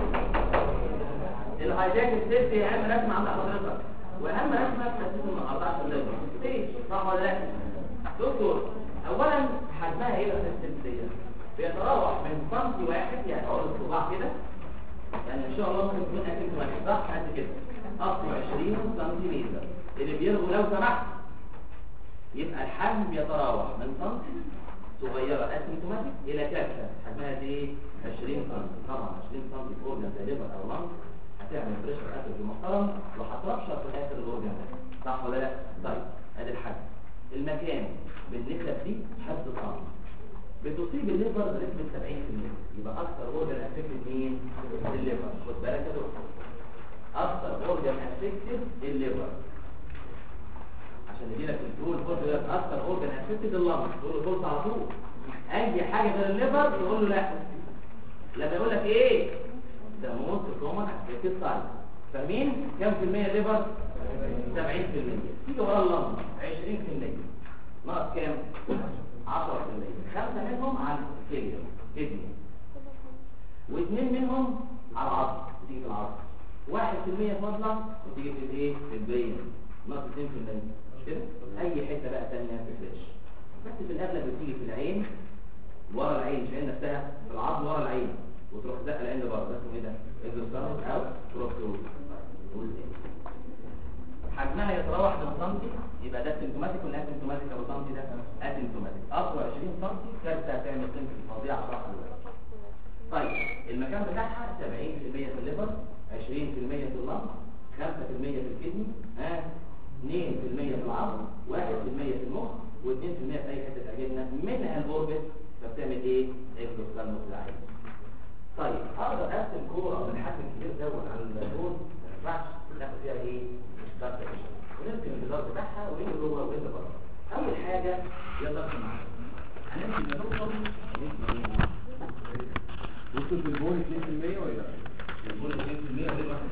الهايجاك ستيت دي اهم رسمه عند حضرتك واهم رسمه في تاسيس النهارده عشان ده ستيج صح ولا لا دكتور اولا حجمها ايه بس الستيج دي بيتراوح من سنتي واحد يعني اقول الصباع كده يعني ان شاء الله ممكن تكون اكل واحد صح قد كده اصل 20 سنتيمتر اللي بيرغوا لو سمحت يبقى الحجم بيتراوح من سنتي صغيرة اسيمتوماتيك الى كبسة حجمها دي ايه 20 سم طبعا 20 سم في اورجان زي ليفر او لنج هتعمل بريشر اسيد محترم وهترشر في الاخر الاورجان ده صح ولا لا طيب ادي الحجم المكان بالنسبة دي حد صم بتصيب الليفر بنسبة 70% يبقى اكثر اورجان افكتد مين الليفر خد بالك يا دكتور اكثر اورجان افكتد الليفر عشان يجي لك الفول فول يقول لك اكتر اورجن افكتد اللنج تقول له فول على طول اي حاجه غير الليفر تقول له لا لما يقول لك ايه ده موست كومن افكتد سايد فاهمين كام في المية الليفر 70% تيجي ورا اللنج 20% ناقص كام 10% خمسه منهم على الفيلير كدني واثنين منهم على العظم بتيجي في العظم 1% فاضله وتيجي في الايه في البين ناقص 2% مش كده اي حته بقى ثانيه في الفلاش بس في الاغلب بتيجي في العين ورا العين مش العين نفسها في العظم ورا العين وتروح زقه العين لبره ده اسمه ايه ده اكزوستانوس او تروكتوز نقول تاني حجمها يتراوح من سنتي يبقى ده سيمتوماتيك ولا اسيمتوماتيك ابو سنتي ده اسيمتوماتيك اقوى 20 سنتي كارثه هتعمل سنتي فظيعه صراحه دلوقتي طيب المكان بتاعها 70% في الليفر 20% في اللنج 5% في الكدني ها 2% في العظم 1% في المخ و2% في اي حته تعجبنا منها الاوربت فبتعمل ايه اكزوسكالموس العين طيب اقدر ارسم كوره من حجم كبير دوت على اللون ما ينفعش ناخد فيها ايه سبستيشن ونرسم الجدار بتاعها وايه اللي جوه وايه اللي بره اول حاجه يلا ارسم معايا هنرسم النقطه وصل في البول 2% ولا البول 2% غير 1%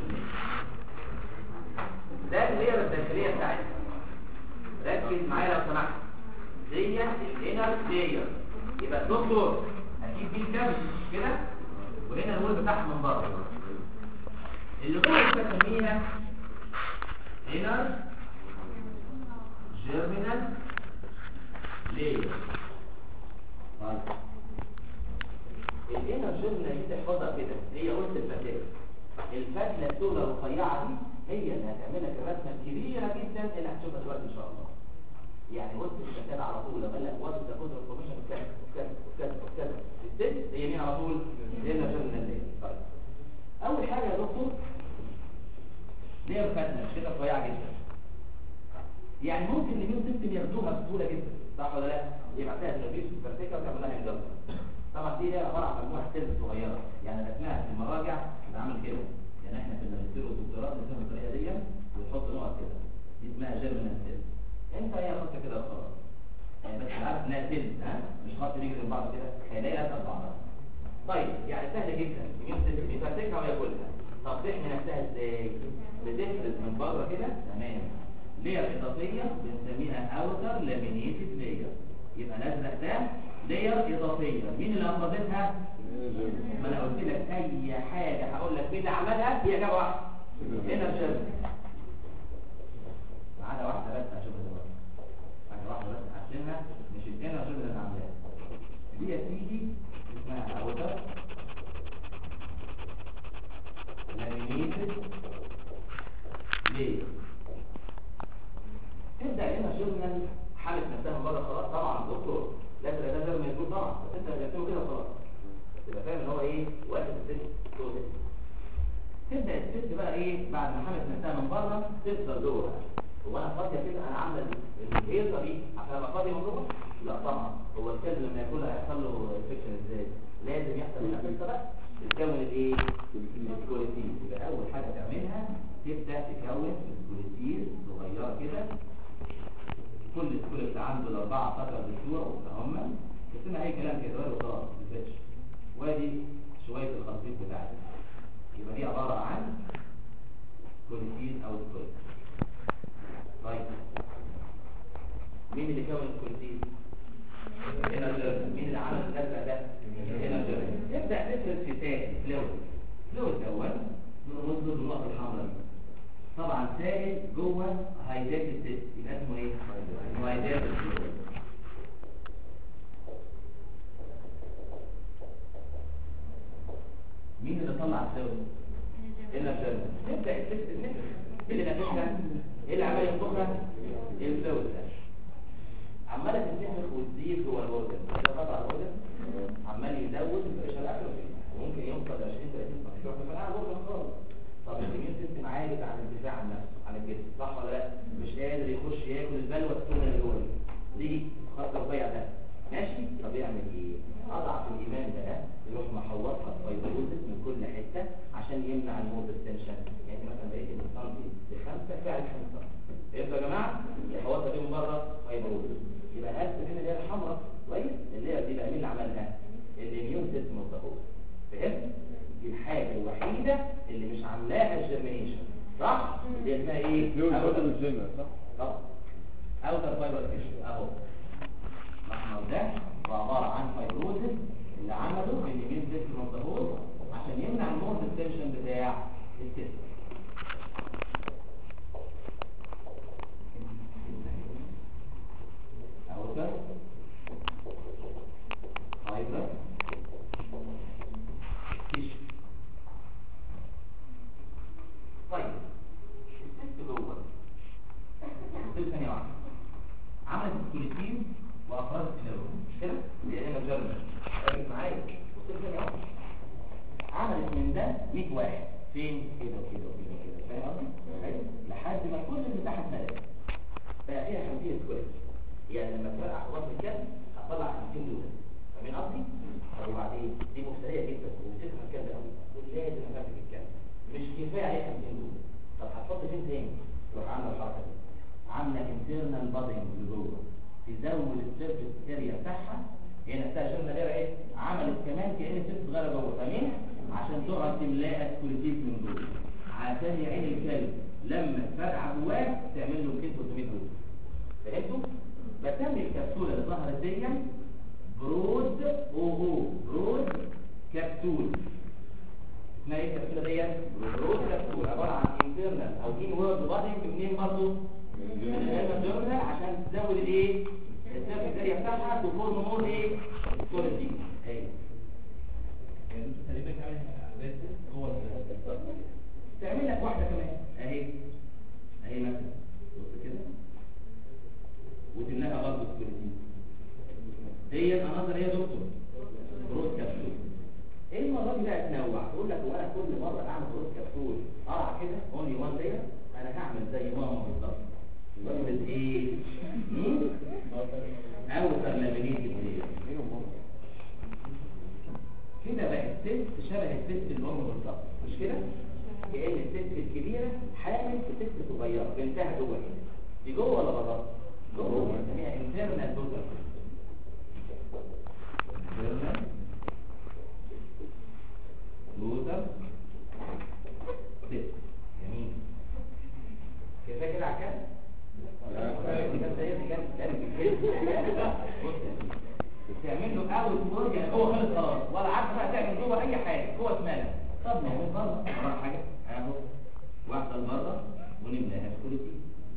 ده اللير الداخليه بتاعتنا ركز معايا لو سمحت دي الانر لاير يبقى الدكتور هجيب دي كام كده وهنا الوول بتاعها من بره اللي جوه بسميها انر جيرمينال ليه طيب الانر جيرنال دي تحفظها كده هي قلت الفتاه الفتله السوداء الرفيعه دي هي اللي هتعمل لك الرسمه الكبيره جدا اللي هتشوفها دلوقتي ان شاء الله يعني قلت الفتاه على طول لما قال لك وات ذا كود انفورميشن كذا وكذا وكذا وكذا الست هي مين على طول الانر جيرنال دي طيب اول حاجه يا دكتور دي الفتله مش كده رفيعه جدا يعني ممكن اليمين سيستم ياخدوها بسهوله جدا صح ولا لا يبقى فيها ترابيز سوبرتيكا وتعمل لها انجلترا طبعا دي هي عباره عن مجموعه سيلز صغيره يعني رسمها في المراجع بنعمل كده يعني احنا في الماجستير والدكتوراه بنرسم بالطريقه دي ونحط نقط كده دي اسمها جيرمينال سيلز انت هي خط كده وخلاص يعني بس عارف انها سيلز ها مش خط بيجي من بعض كده خلايا قد بعضها طيب يعني سهل جدا اليمين سيستم يفرتكها وياكلها طب تحمي نفسها ازاي بتفرز من بره كده تمام لير اضافيه بنسميها اوتر لامينيتد لير يبقى الازرق ده لير اضافيه مين اللي افرزتها ما انا قلت لك اي حاجه هقول لك مين اللي عملها هي اجابه واحده هنا الشرط ما عدا واحده بس هشوفها دلوقتي حاجه واحده بس هحسبها مش الدنيا هشوف اللي عاملاها دي يا سيدي اسمها اوتر لامينيتد ليه تبدا هنا جورنال حالة نفسها من بره خلاص طبعا دكتور لازم ده لازم يكون طبعا بس انت رجعته كده خلاص تبقى فاهم ان هو ايه وقت الست توزن تبدا الست بقى ايه بعد ما حملت نفسها من بره تفضل جوه هو انا فاضيه كده انا عامله الهيصه دي عشان ابقى فاضيه من جوه لا طبعا هو الكلب لما ياكلها هيحصل له انفكشن ازاي لازم يحصل هنا فلسه بقى تتكون الايه الكوليتين يبقى اول حاجه تعملها تبدا تكون الكوليتين صغيره كده كل سكولت عنده الاربعه فتره بالشهور هم اسمها اي كلام كده ولا خلاص بتفتش وادي شويه الخلطيط بتاعتي يبقى دي عباره عن كوليتين او سكولت طيب مين اللي كون الكوليتين هنا الجرم مين اللي عمل الازرق ده هنا الجرم تبدا تفرز في تاني فلويد فلويد اول نرمز له بالنقطه الحمراء دي طبعا سائل جوه هيدات الست يبقى اسمه ايه هيدات الست مين اللي طلع الفلويد هنا الفلويد نبدا الست النفس ايه اللي نفسها ايه اللي عمال ينفخها الفلويد ده عماله تنتفخ وتزيد جوه الاورجن ده قطع الاورجن عمال يزود البريشر الاكل ممكن يوصل ل 20 30 مشروع في العالم الاورجن خالص طب الاميون سيستم عاجز عن الدفاع عن نفسه عن الجسم صح ولا لا مش قادر يخش ياكل البلوه السوداء اللي جوه دي خط رفيع ده ماشي طب يعمل ايه اضعف الايمان ده يروح محوطها فيبروزس من كل حته عشان يمنع الموت التنشن يعني مثلا بقيت من سنتي لخمسه فعل خمسه فهمتوا يا جماعه يحوطها دي من بره فيبروزس يبقى هات هنا اللي هي الحمراء كويس اللي هي دي بقى مين اللي عملها الاميون سيستم الضغوط فهمت دي الحاجة الوحيدة اللي مش عاملاها الجرمينيشن صح؟ اللي اسمها ايه؟ لو الفترة الجنة صح؟ طبعا اوتر فايبر تيشو اهو الاحمر ده هو عبارة عن فايبروزس اللي عمله الاميون سيستم الضغوط عشان يمنع الموت التنشن بتاع السيستم اوتر فايبر تيشو طيب الست جوه الست ثانية واحدة عملت الكوليتين وأفرزت فلويد مش كده؟ دي هنا جرمن ركز معايا الست ثانية واحدة عملت من ده 100 واحد فين؟ كده وكده وكده وكده فاهم قصدي؟ حلو؟ لحد ما كل المساحة اتملت بقى فيها 50 سكوير يعني لما تفرقع خلاص الكلب هتطلع 50 دولار فاهمين قصدي؟ طب وبعدين دي مفترية جدا وبتفهم الكلب قوي ولازم امسك الكلب مش كفايه عليه 50 دولار طب هتحط فين تاني تروح عامله الحركه دي عامله انترنال بادنج لجوه تزود السيرفيس اريا بتاعها هي نفسها جبنا ليها ايه عملت كمان كأن الست صغيره جوه فاهمين عشان تقعد تملاها سكوليتيف من جوه عشان يعين الكلب لما تفرقع جواه تعمل له 200 300 دولار فهمتوا بسمي الكبسوله اللي ظهرت دي برود او او برود كبسول اسمها ايه الكبسوله دي برود كبسول عباره عن انترنال او ان وورد بادنج منين برضه من الجيرنال عشان تزود الايه السيرفيس اريا الاريا بتاعها تفورم مور ايه سوليد دي اهي يعني انت تقريبا كمان عملت هو ده تعمل لك واحده كمان اهي اهي مثلا بص كده وتملاها برضه سكوليتين هي انظر هي دكتور بروز كبسول ايه المره دي بقى تنوع تقول لك وانا كل مره اعمل بروز كبسول اه كده اونلي وان دير انا هعمل زي ماما بالظبط بعمل ايه مم؟ اوتر لامينيت دير كده بقى الست شبه الست الام بالظبط مش كده كأن الست الكبيرة حامل في ست صغيرة بنتها جوه كده دي جوه ولا بره؟ جوه بنسميها internal total internal total ست جميل كفايه كده على كام؟ كان سيدي كان كان بص يا سيدي. تعمل له اول فوق يعني هو خلص خلاص ولا عارف بقى تعمل جوه اي حاجه جوه اسمها طب نعمل بره بره حاجه اهو واحده لبره ونملاها سكوليتي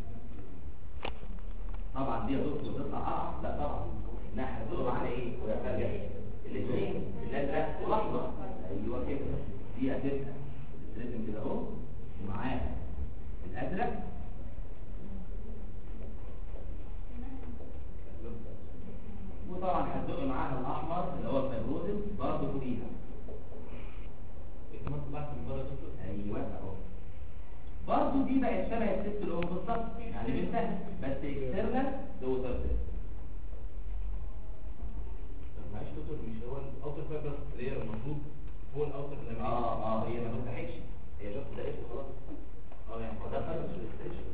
طبعا دي يا دكتور تطلع اه لا طبعا انها هتدور على ايه ولا ترجع الاثنين الازرق والاحمر ايوه كده دي هتبقى تترسم كده اهو ومعاها الازرق وطبعا هتدق معاها الاحمر اللي هو الفيبروزس برضه فوقيها انت ما طلعت من بره دكتور ايوه اهو برضه دي بقت شبه الست الام بالظبط يعني بنتها بس اكسترنال دوتر سيست طب معلش دكتور مش هو الاوتر فايبر لاير المفروض هو الاوتر لامين اه اه هي ما فتحتش هي شفت ده ايش خلاص اه يعني ده فرق في الاستنشن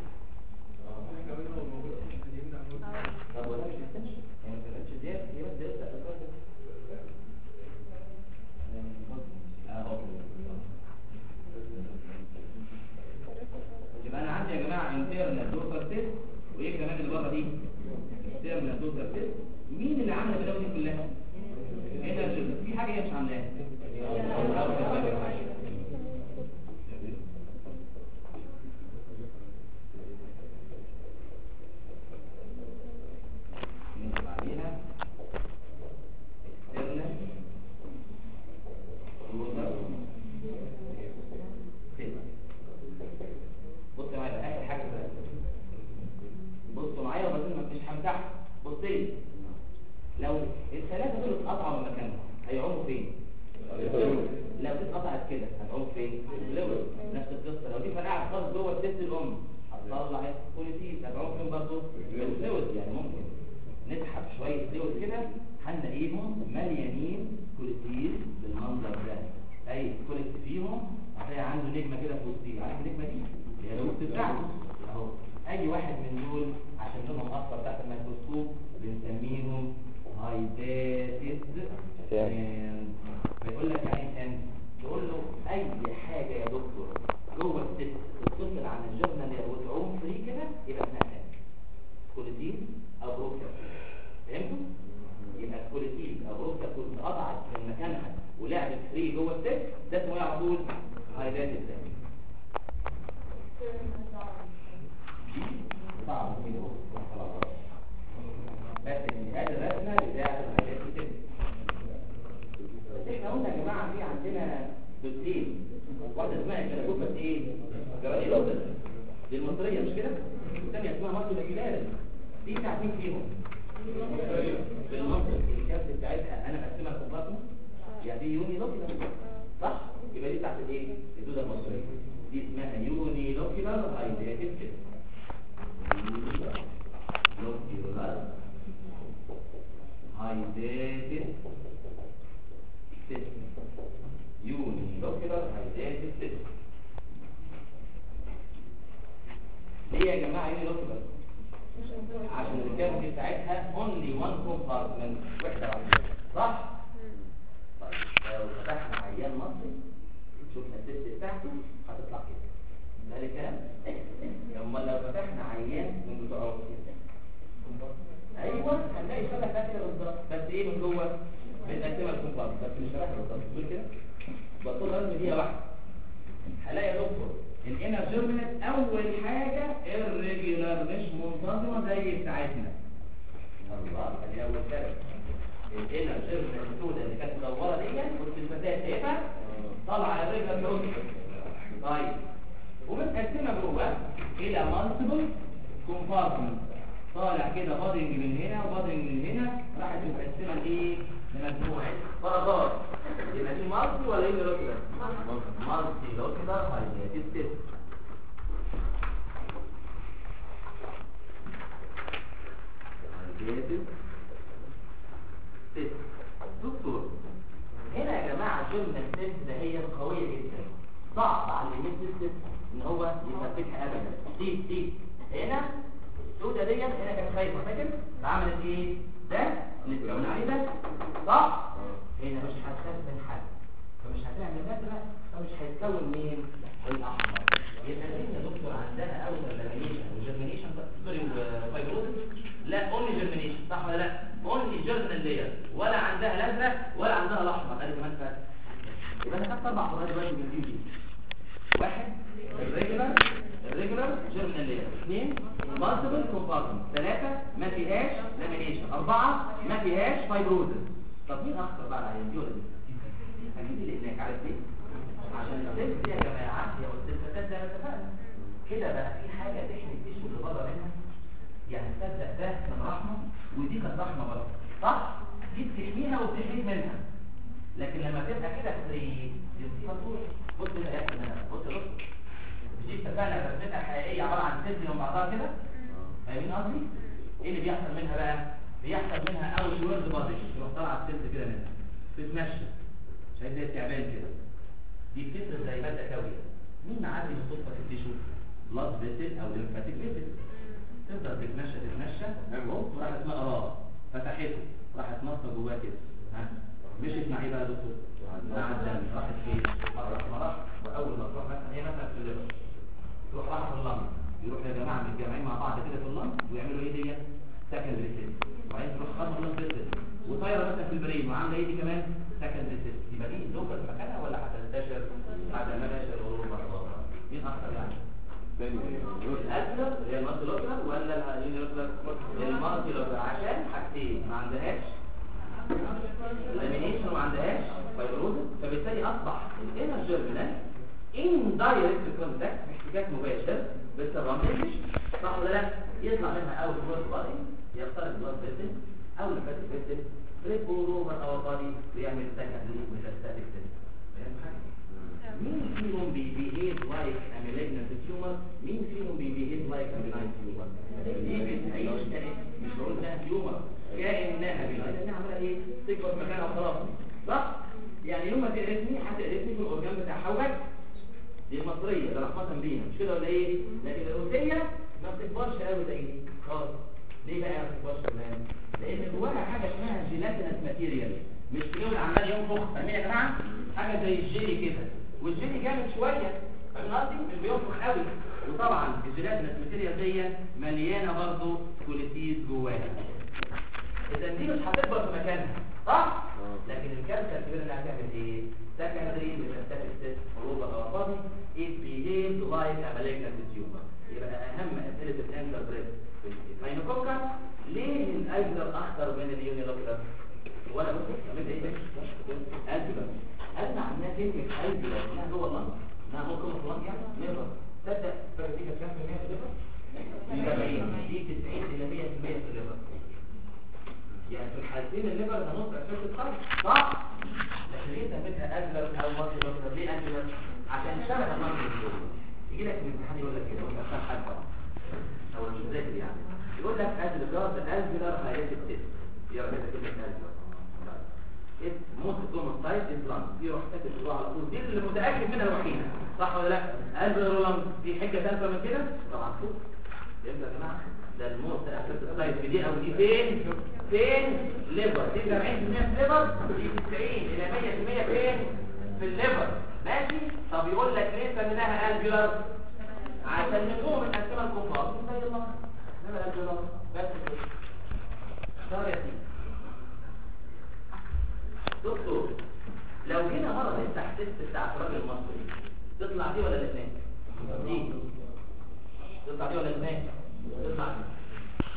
طب وده مش الاستنشن هي ما فتحتش ديت هي بس لسه الفرق اهو يبقى انا عندي يا جماعه انترنال دوتر سيست وايه كمان اللي بره دي انترنال دوتر سيست مين اللي عمل البلاوي دي كلها هنا في حاجه هي مش عاملاها نكتب عليها external user system. بص معايا بقى اخر حاجه بقى. بصوا معايا وبعدين مش همسحها بص لي لو الثلاثه دول اتقطعوا من مكانهم هيعوموا فين لو دي اتقطعت كده هتعوم فين الليفر نفس القصه لو دي فرقعت خالص جوه الست الام هتطلع كوليتيز هتعوم فين برضه الفلويد يعني ممكن نسحب شويه فلويد كده هنلاقيهم مليانين كوليتيز بالمنظر ده اي كوليت فيهم هتلاقي عنده نجمه كده في وسطيه عارف النجمه دي اللي هي الوسط بتاعته اهو اي واحد من دول عشان لونهم اصفر تحت الميكروسكوب بنسميهم هايداتد فيقول لك يعني سند تقول له اي حاجه يا دكتور جوه الست تتصل عن الجبنه وتعوم فري كده يبقى اسمها سند كوليتين او بروكا فهمتوا يبقى الكوليتين او بروكا كنت قطعت من مكانها ولعبت فري جوه الست ده اسمه ايه على طول هايداتد سند صعب كده اهو بس ان هذا الرسمه بتاعت الهايداتد سند بس احنا قلنا يا جماعه في عندنا دوتين واحده اسمها كلاكوبة ايه؟ جرانيلوبس دي المصريه مش كده؟ والثانيه اسمها مارتو باكيلاريس دي بتاعت مين فيهم؟ بالمنطق الكبس بتاعتها انا مقسمها لكوباتنا يعني دي يوني لوكيلر صح؟ يبقى دي بتاعت الايه؟ الدوده المصريه دي اسمها يوني لوكيلر هايداتد كده لوكيلر هايداتد سيستم يوني لوكيلر هايداتد سيستم ليه يا جماعه يوني لوكيلر عشان الكاميرا بتاعتها اونلي وان كومبارتمنت وحده واحده صح طيب لو فتحنا عيان مصري شفنا الست بتاعته هتطلع كده ده الكلام اما لو فتحنا عيان من بتوع الروسيا ايوه هنلاقي شبه ده كده بالظبط بس ايه من جوه بنقسمها الكومبارت بس مش شبه بالظبط تقول كده بطول لازم دي واحده هلاقي يا دكتور الانر جيرمنت اول حاجه الريجولار مش منتظمه زي بتاعتنا الله ادي اول فرق هنا الجرم السوداء اللي كانت مدوره دي والتلفزات شايفها طالعه الرجل الجروس طيب ومتقسمه جوه الى مالتيبل كومبارتمنت طالع كده بادرنج من هنا وبادرنج من هنا راحت متقسمه لايه لمجموعه فراغات يبقى دي مالتي ولا ايه لوكيدر مالتي لوكيدر هاي دي ست هايديتد ست دكتور هنا يا جماعه الجمله الست ده هي قويه جدا صعب على اليمين سيستم ان هو يثبتها ابدا دي دي هنا السودة دي هنا كانت خايفه فاكر عملت ايه ده اللي اتكون عليه ده صح هنا مش هتخاف من حد فمش هتعمل نزرة فمش هيتكون مين الاحمر يبقى دي يا دكتور عندنا اول جرمينيشن وجرمينيشن سوري وفايبروزس لا اونلي جرمينيشن صح ولا لا اونلي جرمينال لير ولا عندها الازرق ولا عندها الاحمر ادي كمان فرق يبقى انا خدت اربع مرات دلوقتي من دي واحد الريجولار الريجولار جيرمينال لير اثنين مالتيبل كومبارتمنت ثلاثة ما فيهاش لامينيشن أربعة ما فيهاش فايبروزس طب مين أخطر بقى على الديولة دي؟ أكيد اللي هناك عارف ليه؟ عشان السيلز دي يا جماعة هي والسيلفاتات زي ما اتفقنا كده بقى في حاجة تحمي التيشو اللي بره منها يعني تصدق ده كان رحمة ودي كانت رحمة برضه صح؟ دي بتحميها وبتحميك منها لكن لما تبقى كده فري دي مصيبة تروح بص هنا يا اخي هنا بص بص مش دي اتفقنا رسمتها الحقيقية عبارة عن سيلز من بعضها كده فاهمين قصدي؟ ايه اللي بيحصل منها بقى؟ بيحصل منها اول وورد بادي يروح طالعه السيلز كده منها تتمشى شايف زي التعبان كده دي بتفرز زي ماده كاويه مين معدي بالصدفه في التيشو؟ بلاد فيسل او ليمفاتيك فيسل تفضل تتمشى تتمشى هوب راحت مقراه فتحته راحت نصه جواه كده ها مشيت مع ايه بقى يا دكتور؟ مع الدم راحت فين؟ راحت مرح واول ما تروح مثلا هي مثلا في الليفر تروح راحت في اللنج يروح يا جماعه متجمعين مع بعض كده في اللنج ويعملوا ايه دي؟ سكندري سيل وبعدين تروح خطوه اللنج سيل وطايره مثلا في البرين وعامله ايه دي كمان؟ سكندري سيل يبقى دي لوكال في مكانها ولا هتنتشر بعد ما نشر اوروبا مين اكتر يعني؟ الازلر هي المالتي لوكلر ولا اليونيلوكلر المالتي لوكلر عشان حاجتين ما عندهاش لامينيشن وما عندهاش فيبروزس فبالتالي اصبح الانر جيرمينال ان دايركت كونتاكت احتكاك مباشر بالسرامبل صح ولا لا يطلع منها اول فورس بادي يخترق بلاد فيسل او لفاتيك فيسل ريب اوفر اور بادي ويعمل سكندري ميتاستاتيك سيل فاهم حاجه مين فيهم بيبيهيف لايك اميليجنت تيومر مين فيهم بيبيهيف لايك اميلاين تيومر دي بتعيش تاني مش بقول انها تيومر كانها بيلاين لانها عماله ايه تكبر في مكانها وخلاص صح يعني يوم ما تقرفني هتقرفني في الاورجان بتاع حوجك دي المصريه ده رحمه بينا مش كده ولا ايه لكن الروسيه ما بتكبرش قوي زي دي خالص ليه بقى ما بتكبرش كمان لان جواها حاجه اسمها جيلاتينس ماتيريال مش فلويد عمال ينفخ فاهمين يا جماعه حاجه زي الجيلي كده والجيلي جامد شويه فاهم قصدي مش بينفخ قوي وطبعا الجيلاتينس ماتيريال دي مليانه برضه كوليتيز جواها اذا دي مش هتكبر في مكانها صح لكن الكارثه الكبيره انها هتعمل ايه secondary metastatic all over our body it behaves like a malignant tumor يبقى اهم اسئله الانتر بريد الفاينوكوكا ليه الاجدر اخطر من اليونيلوكلر ولا بص عملت ايه الجبر قلنا عنها كلمه الجبر انها جوه اللنج انها ممكن في اللنج يعني نقدر تصدق فاكر دي كانت كام في المية في الليفر 70 دي 90 الى 100% في الليفر يعني في الحالتين الليفر هنص اساس الخلق صح لكن ليه سميتها اجلر او مصر مصر ليه اجلر عشان شبه المصر يجي لك الامتحان يقول لك كده وانت فاهم حاجه طبعا او مش ذاكر يعني يقول لك اجلر اجلر هيئه التست يقرا كده كلمه اجلر موت الدوم سايت امبلانت دي روح كاتب الجوع على طول دي اللي متاكد منها الوحيده صح ولا لا اجلر دي حاجه ثالثه من كده طبعا شوف يبقى يا جماعه ده الموت اساس السايت في دي او دي فين فين ليفر دي 70% في ليفر دي 90 الى 100% فين في الليفر ماشي طب يقول لك ليه سميناها الفيولار عشان نقوم نقسمها الكفار زي الله انما الفيولار بس كده صار يا سيدي دكتور لو جينا مره نفتح تيست بتاع الراجل المصري تطلع دي ولا الاثنين دي تطلع دي ولا الاثنين تطلع دي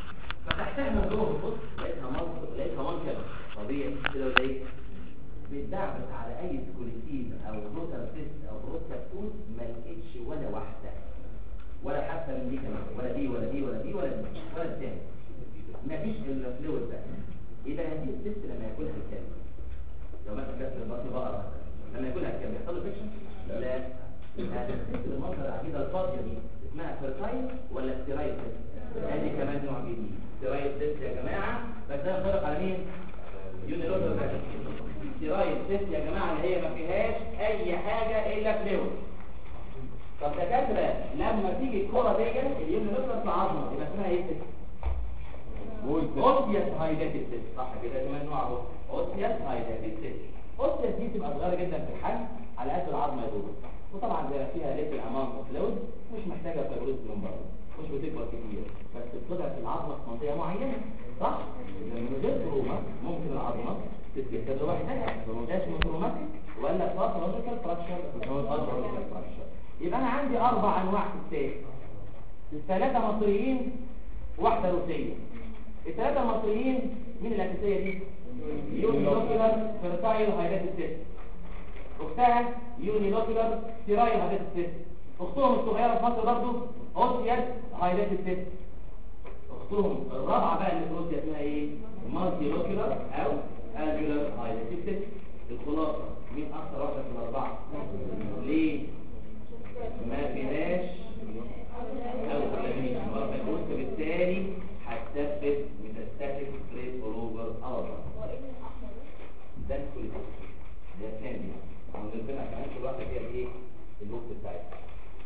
فتحتها من جوه بص لقيتها منطق لقيتها منكر طبيعي كده ولا ايه بتدعبس على اي سكوليتين او روتر تيست او بروتكتوز ما لقيتش ولا واحده ولا حتى من دي كمان ولا دي ولا دي ولا دي ولا دي ولا الثاني مفيش الا فلويد بس يبقى هذه الست لما ياكلها الكلب لو مثلا كسر البطن بقره مثلا لما ياكلها الكلب يحصل له فيكشن لا هذا الست المنظر العقيده الفاضيه دي اسمها فيرتايل ولا ستيرايل هذه كمان نوع جديد ستيرايل تيست يا جماعه بس ده ينطبق على مين؟ يونيلوتر ستيرايل تيست يا جماعه اللي هي ما فيهاش اي حاجه الا فلويد طب دكاتره لما تيجي الكره دي اليونيلوتر في عظمه يبقى اسمها ايه الست؟ اوسياس هايداتيك سيست صح كده كمان نوع اهو اوسياس هايداتيك سيست اوسياس دي تبقى صغيره جدا في الحجم على قد العظمه يا دوب وطبعا بيبقى فيها ليتل اماونت اوف فلويد مش محتاجه فلويد من بره مش بتكبر كتير بس بتضع في العظمه في منطقه معينه صح لما من غير تروما ممكن العظمه تتكسر لوحدها ده اسمه تروماتيك ولا باثولوجيكال فراكشر باثولوجيكال فراكشر يبقى انا عندي اربع انواع في السيف الثلاثه مصريين واحده روسيه الثلاثة المصريين مين الأساسية دي؟ يونيلوكيولار فيرتايل هايدات الست أختها يونيلوكيولار ستيرايل هايدات الست أختهم الصغيرة في مصر برضه أوسياد هايدات الست أختهم الرابعة بقى اللي في روسيا اسمها إيه؟ مالتي لوكيولار أو ألفيولار هايدات الست الخلاصة مين أكثر واحدة في الأربعة؟ ليه؟ ما فيهاش أو تلاميذ مرة بالتالي هتثبت ميتاستاتيك ستريت اوفر اور ده كل ده ده ثاني ونربنا كمان كل واحده فيها ايه الوقت بتاعتها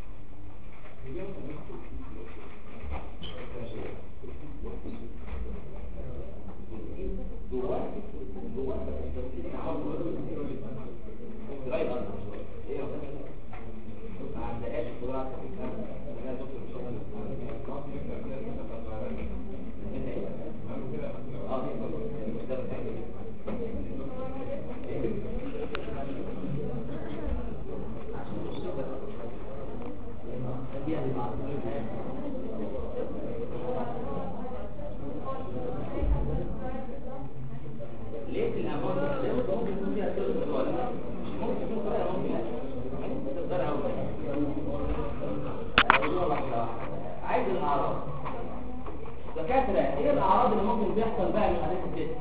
ليه في الأمر ده ممكن يكون فيها سر مطولة مش ممكن يكون طريقة ممكن لا ممكن تقدر أو عايز الأعراض دكاترة ايه الأعراض اللي ممكن تحصل بقى من حالات الجسم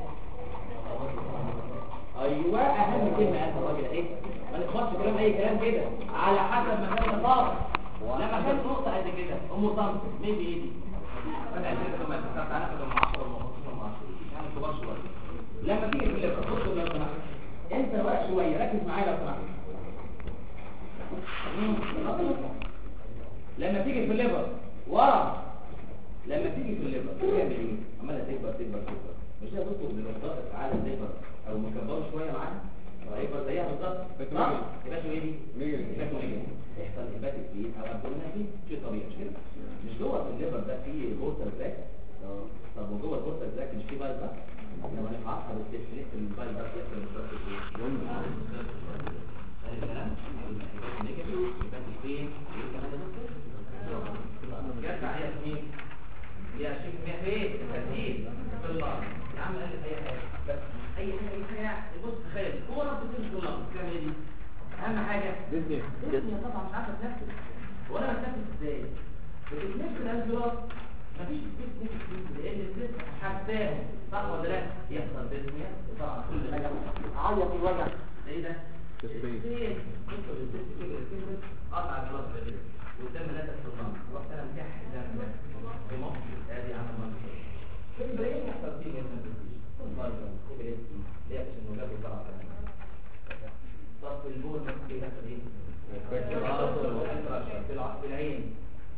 ايوه اهم كلمة انت الراجل ايه ما نخبطش كلام اي كلام كده على حسب ما كان الخاص لما كانت نقطة قد كده ام صمت مين بايدي بدأت كده لما تخطط انا كده مع 10 ولا 15 مع 10 يعني كبار شوية لما تيجي في الليفر بص لو سمحت انت بقى شويه ركز معايا لو سمحت لما تيجي في الليفر ورا لما تيجي في الليفر تعمل ايه عماله تكبر تكبر تكبر مش هي تطلب من الضغط على الليفر او مكبره شويه معاها هيكبر زيها بالظبط صح يبقى شو ايه دي ميجري. يبقى شو ميجري يحصل هيباتيك فيه او ابدومينال فيه شيء طبيعي مش كده مش جوه في الليفر ده فيه بورتال تراك طب وجوه البورتال تراك مش فيه بايبر لما نفعصها بالتفريق البايبر يحصل بالظبط ايه الكلام نيجاتيف يبقى فين كمان يرجع يا ياسمين يا شيخ مين فين الترتيب في الله يا عم قال لي اي حاجه بس اي حاجه اي حاجه بص تخيل هو رب بتمشي في الله بتعمل ايه دي اهم حاجه ديزني جسمي طبعا مش عارفه تنفس وانا بتنفس ازاي بتتنفس الانفلات مفيش سبيس نفس لان السيس حساس صح ولا لا يحصل ديزنيا طبعا كل حاجه عيط الوجع ده ايه ده تسبيح. السيس ادخل السيس كده السيس قطع الجلاس كده والدم نزل في الضم رحت انا متاح الدم ده في مخي ادي عمل منطقه في البرين يحصل فيه جدا الفايبر الكبريتي ليكش انه جاب طلع طب في البول ممكن يحصل ايه؟ في الع- في العين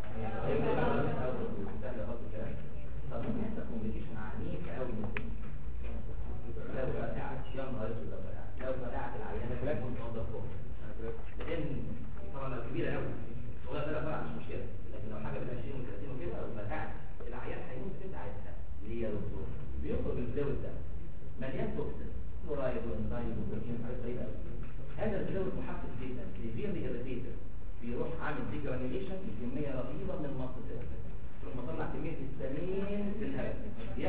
طب ممكن يحصل كومبليكيشن عنيف قوي لو فرقعت يا نهار اسود لو فرقعت لو فرقعت العيانه ممكن تنضف فوق لان طبعا لو كبيره قوي ولا ده فرقع مش مشكله لكن لو حاجه ب 20 و30 وكده او فرقعت العيان هيموت في ساعتها ليه يا دكتور؟ بيخرج الفلويد ده مليان توكسين فلورايد وانزايم وبروتين حاجات غريبه قوي هذا الفلويد محفز جدا سيفيرلي irritated بيروح عامل ديجرانيليشن بكميه رهيبه من المصل تروح مطلع كميه السمين في الهواء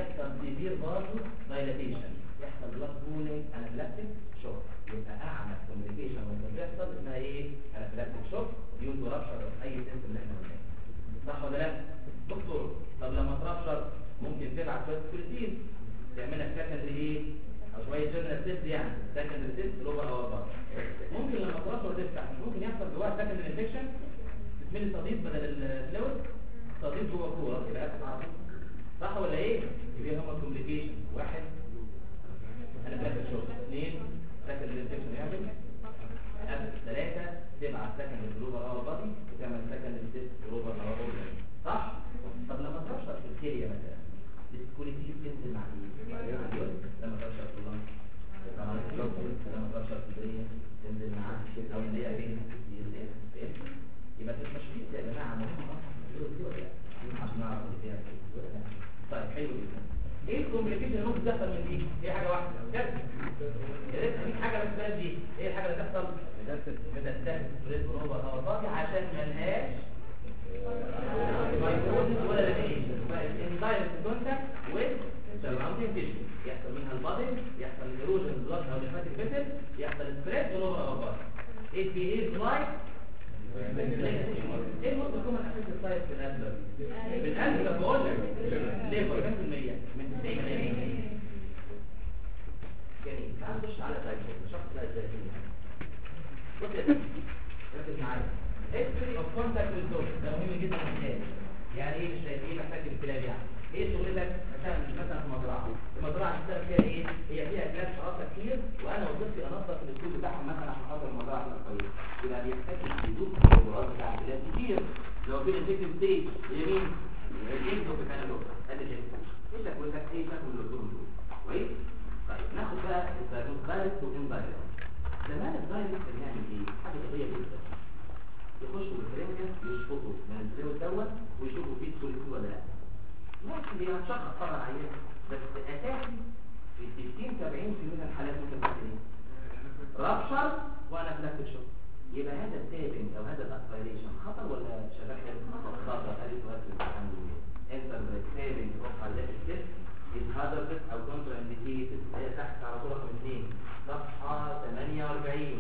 يعني سكندري سيست لوبر او بار ممكن لما التراشر تفتح مش ممكن يحصل جواها سكندري انفكشن تتملي صديد بدل الفلويد صديد جوه الكوره يبقى اسف على طول. صح ولا ايه يبقى هما كومبليكيشن واحد انا فاكر شغل اثنين سكندري انفكشن يعمل قبل ثلاثة تبعت سكن الجلوبر او بادي وتعمل سكن الست جلوبر او بادي صح؟ طب لما ترشط في الكلية مثلا السكوليتي بتنزل مع ايه؟ مع اليود. لما ترشط في اللنج تبقى مع الكلوب. لما ترشط في البرين تنزل مع او اللي هي بين كتير يبقى في التشخيص يا جماعة مهم اصلا في الفلوس دي ولا لا؟ عشان نعرف اللي فيها فلوس ولا لا. طيب حلو جدا ايه الكومبليكيشن اللي ممكن تحصل من دي؟ هي حاجة واحدة بجد يا ريت نجيب حاجة بس بلاش دي ايه الحاجة اللي تحصل؟ بتستهدف بريد بروفر او فاضي عشان ملهاش مايكروزيس ولا لامينيشن فالاندايركت كونتاكت ويز سراوندينج تيشو يحصل منها البادي يحصل الايروجن بلاد او ليمفاتيك فيسل يحصل سبريد بروفر او فاضي it behaves like ايه الموست كومن افكت سايت في الازلر في الازلر بقول لك ليه كام في المية من 90 ل 100 جميل تعال نخش على تايبو الشخص ده ازاي بص يا سيدي ركز معايا history of contact with dogs ده مهم جدا في الحياه يعني ايه مش ايه محتاج الكلاب يعني ايه شغلتك مثلا مثلا في مزرعه المزرعه بتشتغل فيها ايه هي فيها كلاب شراسه كتير وانا وظيفتي انظف الاسلوب بتاعهم مثلا عشان خاطر المزرعه تبقى كويسه يبقى بيحتاج الحدود الجرعات بتاع الكلاب كتير لو في الانفكتيف ستيج يمين الانفو في كان دكتور ادي الانفو ايه شكوتك ايه شكوى الدكتور دول كويس طيب ناخد بقى الدايجنوز دايركت واندايركت زمان الدايركت بنعمل ايه حاجه طبيعيه جدا يخشوا بالفرنجة يشفطوا من الفلويد دوت ويشوفوا فيه سوليد ولا لا ممكن هي هتشخص طبعا عيان بس اساسي في 60 70% من الحالات ممكن تعمل ايه؟ رابشر وانا بلاستيك شوك يبقى هذا التابنج او هذا الاسبيريشن خطر ولا شغال حلو؟ خطر قال سؤال في الامتحان بيقول انتر تابنج اوف هايلايتد تيست is hazardous او contraindicated هي تحت على طول رقم 2 صفحه 48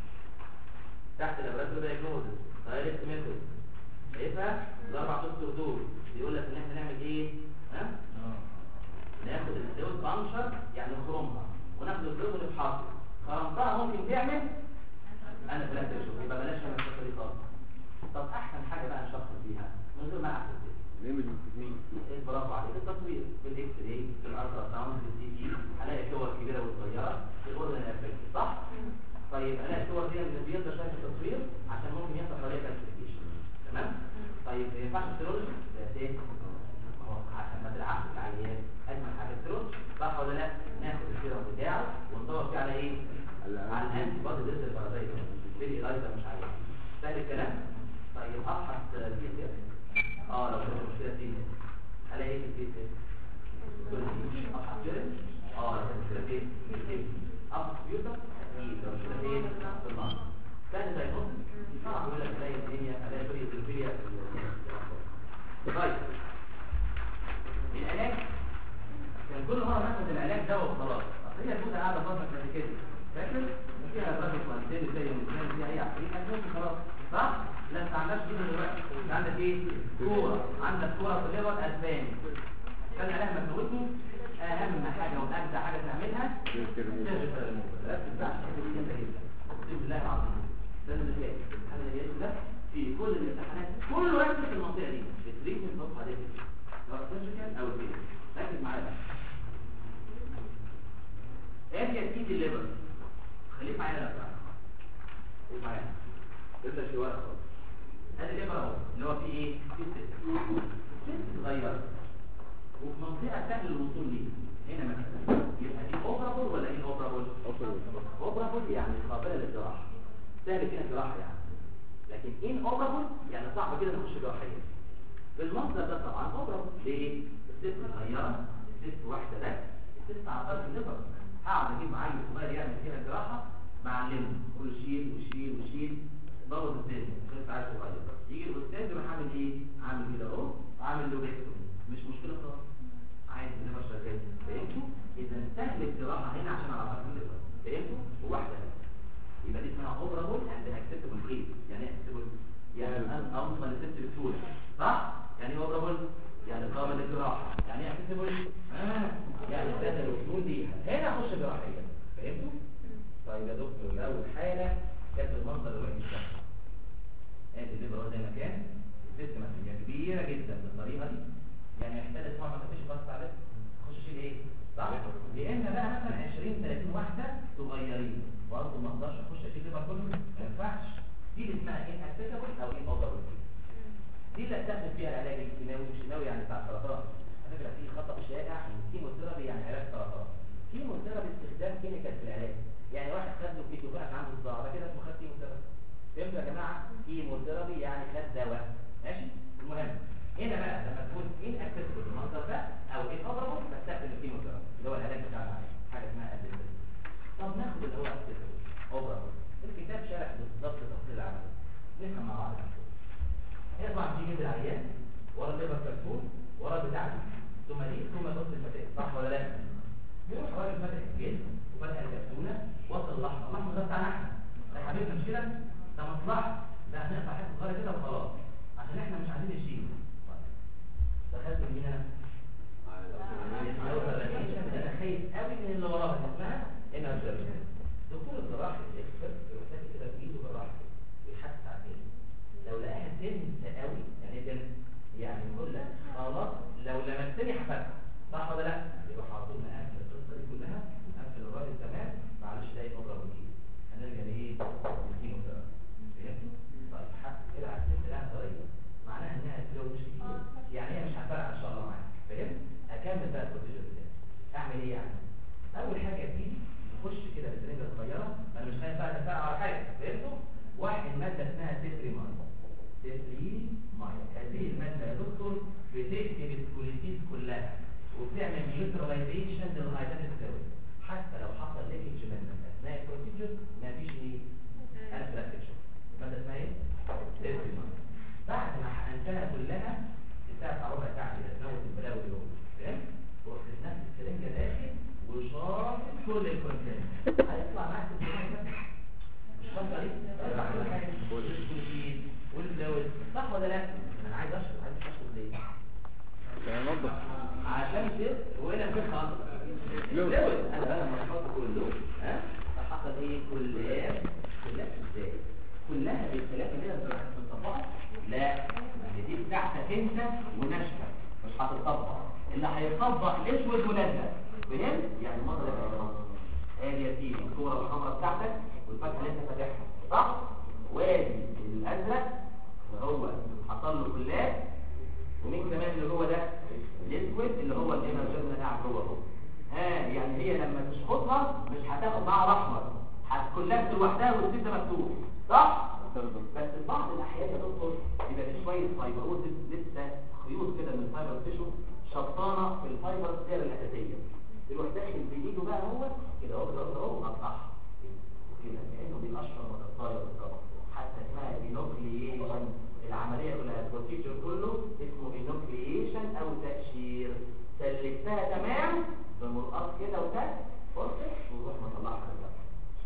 تحت الابراتو دايجنوزس دايركت ميثود شايفها الاربع اسطر دول بيقول لك ان احنا نعمل ايه ها ناخد الفلويد بانشر يعني نخرمها وناخد الفلويد ونفحصه خرمتها ممكن تعمل انا بلاش اشوف يبقى بلاش من القصه دي خالص طب احسن حاجه بقى نشخص بيها من غير ما احسن الايمج تكنيك ايه برافو عليك التصوير بالاكس راي في الالترا ساوند في السي تي هلاقي صور كبيره وصغيره في الاذن الافكت صح طيب الاقي الصور دي اللي بيقدر شايف التصوير عشان ممكن يحصل طريقه كالسيفيكيشن تمام طيب ما ينفعش السيرولوجي ده ايه ما هو عشان ما تلعبش في العيان اجمل حاجه السيرولوجي صح ولا لا ناخد السيرم بتاعه وندور فيه على ايه على الانتي بودي ضد البارازيت بيلي لايزر مش عارف سهل الكلام طيب ابحث في كده اه لو كانت مشكله فيه الاقي ايه في الفيس ابحث جيرن اه لو كانت مشكله فيه في ابحث كمبيوتر اكيد لو مشكله فيه في المنطقه ثاني دايجنوز صعب يقول لك الاقي الدنيا الاقي سوري الدنيا طيب العلاج كان كل مره ناخد العلاج ده وخلاص اصل هي الجوزه قاعده فتره قد كده فاكر فيها الراجل والدين زي ما فيها اي عفريت هتموت خلاص صح لا انت عندكش كده دلوقتي انت عندك ايه كوره عندك كوره في الليفر اسباني كان العلاج ما تموتني اهم حاجه واجدع حاجه تعملها سيرجيكال ريموفر ركز بقى عشان دي جامده جدا اقسم بالله العظيم ده اللي جاي الامتحان اللي جاي ده في كل الامتحانات كله ركز في المنطقه دي التريتمنت اوف هذه سواء سيرجيكال او كده ركز معايا بقى ادي اكيد الليفر خليك معايا لو سمحت خليك معايا ابدا شويه خالص ادي الليفر اهو اللي هو فيه ايه فيه ست ست صغيره وفي منطقه سهل الوصول ليه هنا مثلا يبقى دي اوبرابل ولا ايه اوبرابل اوبرابل يعني قابله للجراحه سهل فيها الجراحه يعني لكن ان اوبرابل يعني صعب كده نخش جراحيه بالمنظر ده طبعا اوبرابل ليه الست صغيره الست واحده بس الست على طرف الليفر هقعد اجيب عيل صغير يعمل فيها جراحه معلمه اقول له شيل وشيل وشيل بوظ الدنيا شفت عيل صغير يجي الاستاذ يروح عامل ايه عامل كده اهو عامل لوبكتومي مش مشكله خالص عايز الليفر شغال فهمتوا اذا سهل الجراحه هنا عشان على طرف الليفر فهمتوا وواحده بس يبقى دي اسمها اوبرابل اند اكسبتبل كيس يعني ايه اكسبتبل يعني انا اوصل لست بسهوله صح يعني ايه اوبرابل يعني قابل للجراحه يعني ايه اكسبتبل آه. يعني سهل الوصول ليها هنا اخش جراحيه فهمتوا طيب يا دكتور لو الحاله كانت بالمنظر الوحش ده ادي الليفر هو زي ما كان الست مثلا كبيره جدا بالطريقه دي يعني محتاجه تسمع ما تفيش بس عليه تخش شيل ايه صح يا اما بقى مثلا 20 30 واحده صغيرين برضه ما اقدرش اخش اشيل الليفر كله ما ينفعش دي اللي اسمها ان اكسسبل او ان اوفر دي اللي هتاخد فيها العلاج الكيماوي الكيماوي يعني بتاع السرطان على فكره في خطا شائع ان الكيموثيرابي يعني علاج سرطان كيموثيرابي استخدام كيميكال في العلاج يعني واحد خد له كيتوكون عشان عنده صداع ده كده اسمه خد كيموثيرابي فهمتوا يا جماعه كيموثيرابي يعني خد دواء ماشي المهم هنا بقى لما تكون ان اكسسبل بالمنظر ده او ان اوفربل بستخدم الكيموثيرابي اللي هو العلاج بتاعنا عليه حاجه اسمها ادرينالين طب ناخد اللي هو اكسسبل اوفربل الكتاب شرح بالظبط تفصيل العمليه نفهم مع بعض هنا طبعا في جلد العيان ورا الليفر كرتون ورا بتاعته ثم دي ثم نص الفتاه صح ولا لا بيروح الراجل فاتح الجلد وفتح الكرتونه وصل الاحمر الاحمر ده بتاعنا احنا ده حبيبنا مش كده ده مصلحه ده هنقطع حته صغيره كده وخلاص عشان احنا مش عايزين نشيل دخلت من هنا انا خايف قوي من اللي وراها اسمها انها دكتور الجراح الاكسبرت يحتاج كده بايده بالراحه ويحسس على الجلد لو لقاها تنس قوي يعني تنس يعني يقول لك خلاص لو لمستني هفتح صح ولا لا يبقى على طول نقفل القصه دي كلها نقفل الراجل تمام معلش ده يبقى اضرب وكيل هنرجع لايه الكيموثيرابي فهمتوا طيب حتى كده على الست لها طريقه معناها انها كيلو مش كتير يعني هي مش هتفرق ان شاء الله معاك فهمت اكمل بقى البروسيجر بتاعي اعمل ايه يعني اول حاجه يا سيدي نخش كده بالسرنجه الصغيره انا مش خايف بقى اتفرق على حاجه فهمتوا واحد ماده اسمها تتريمون تفريل ميه هذه المادة يا دكتور بتقتل الكوليتيز كلها وبتعمل نيوتراليزيشن للهايدات السوي حتى لو حصل ليكج منها اثناء البروسيجر مفيش ايه انفلاكشن المادة اسمها ايه؟ تفريل ميه بعد ما حقنتها كلها الساعة ربع ساعة كده تموت البلاوي اللي جوه فاهم؟ ورحت نفس السرنجة داخل وشاطط كل الكونتين هيطلع معاك السرنجة مش شاطر ايه؟ يطلع كل حاجة والبروتين والفلويد صح ولا لا انا عايز اشرب عايز اشرب ليه ننظف عشان كده وهنا في خط فلويد. فلويد انا بقى لما احط كله ها حصل ايه كلها كلها ازاي كلها بالخلاف اللي هي بتطبقها لا اللي دي بتاعتك انت وناشفه مش هتطبق اللي هيطبق الاسود ونازله فهمت يعني مره ادي يا سيدي الصوره الحمراء بتاعتك والفتحه اللي انت فاتحها صح وادي الازرق اللي هو حصل له كلاب ومين كمان اللي هو ده الاسود اللي هو اللي انا شفنا قاعد جوه اهو ها يعني هي لما تشخطها مش هتاخد معاها الاحمر هتكلبس لوحدها والسيب ده مفتوح صح بس في بعض الاحيان يا دكتور يبقى في شويه فايبروز لسه خيوط كده من الفايبر تيشو شبطانه في الفايبر السير الاساسيه يروح داخل بايده بقى هو كده اهو كده اهو مقطعها كده كانه بيقشر مقطعيه بالظبط حتى اسمها دينوكلييشن العمليه كلها البروسيجر كله اسمه دينوكلييشن او تقشير سلكتها تمام بمرقص كده وتك فرصه وروح مطلعها للبطن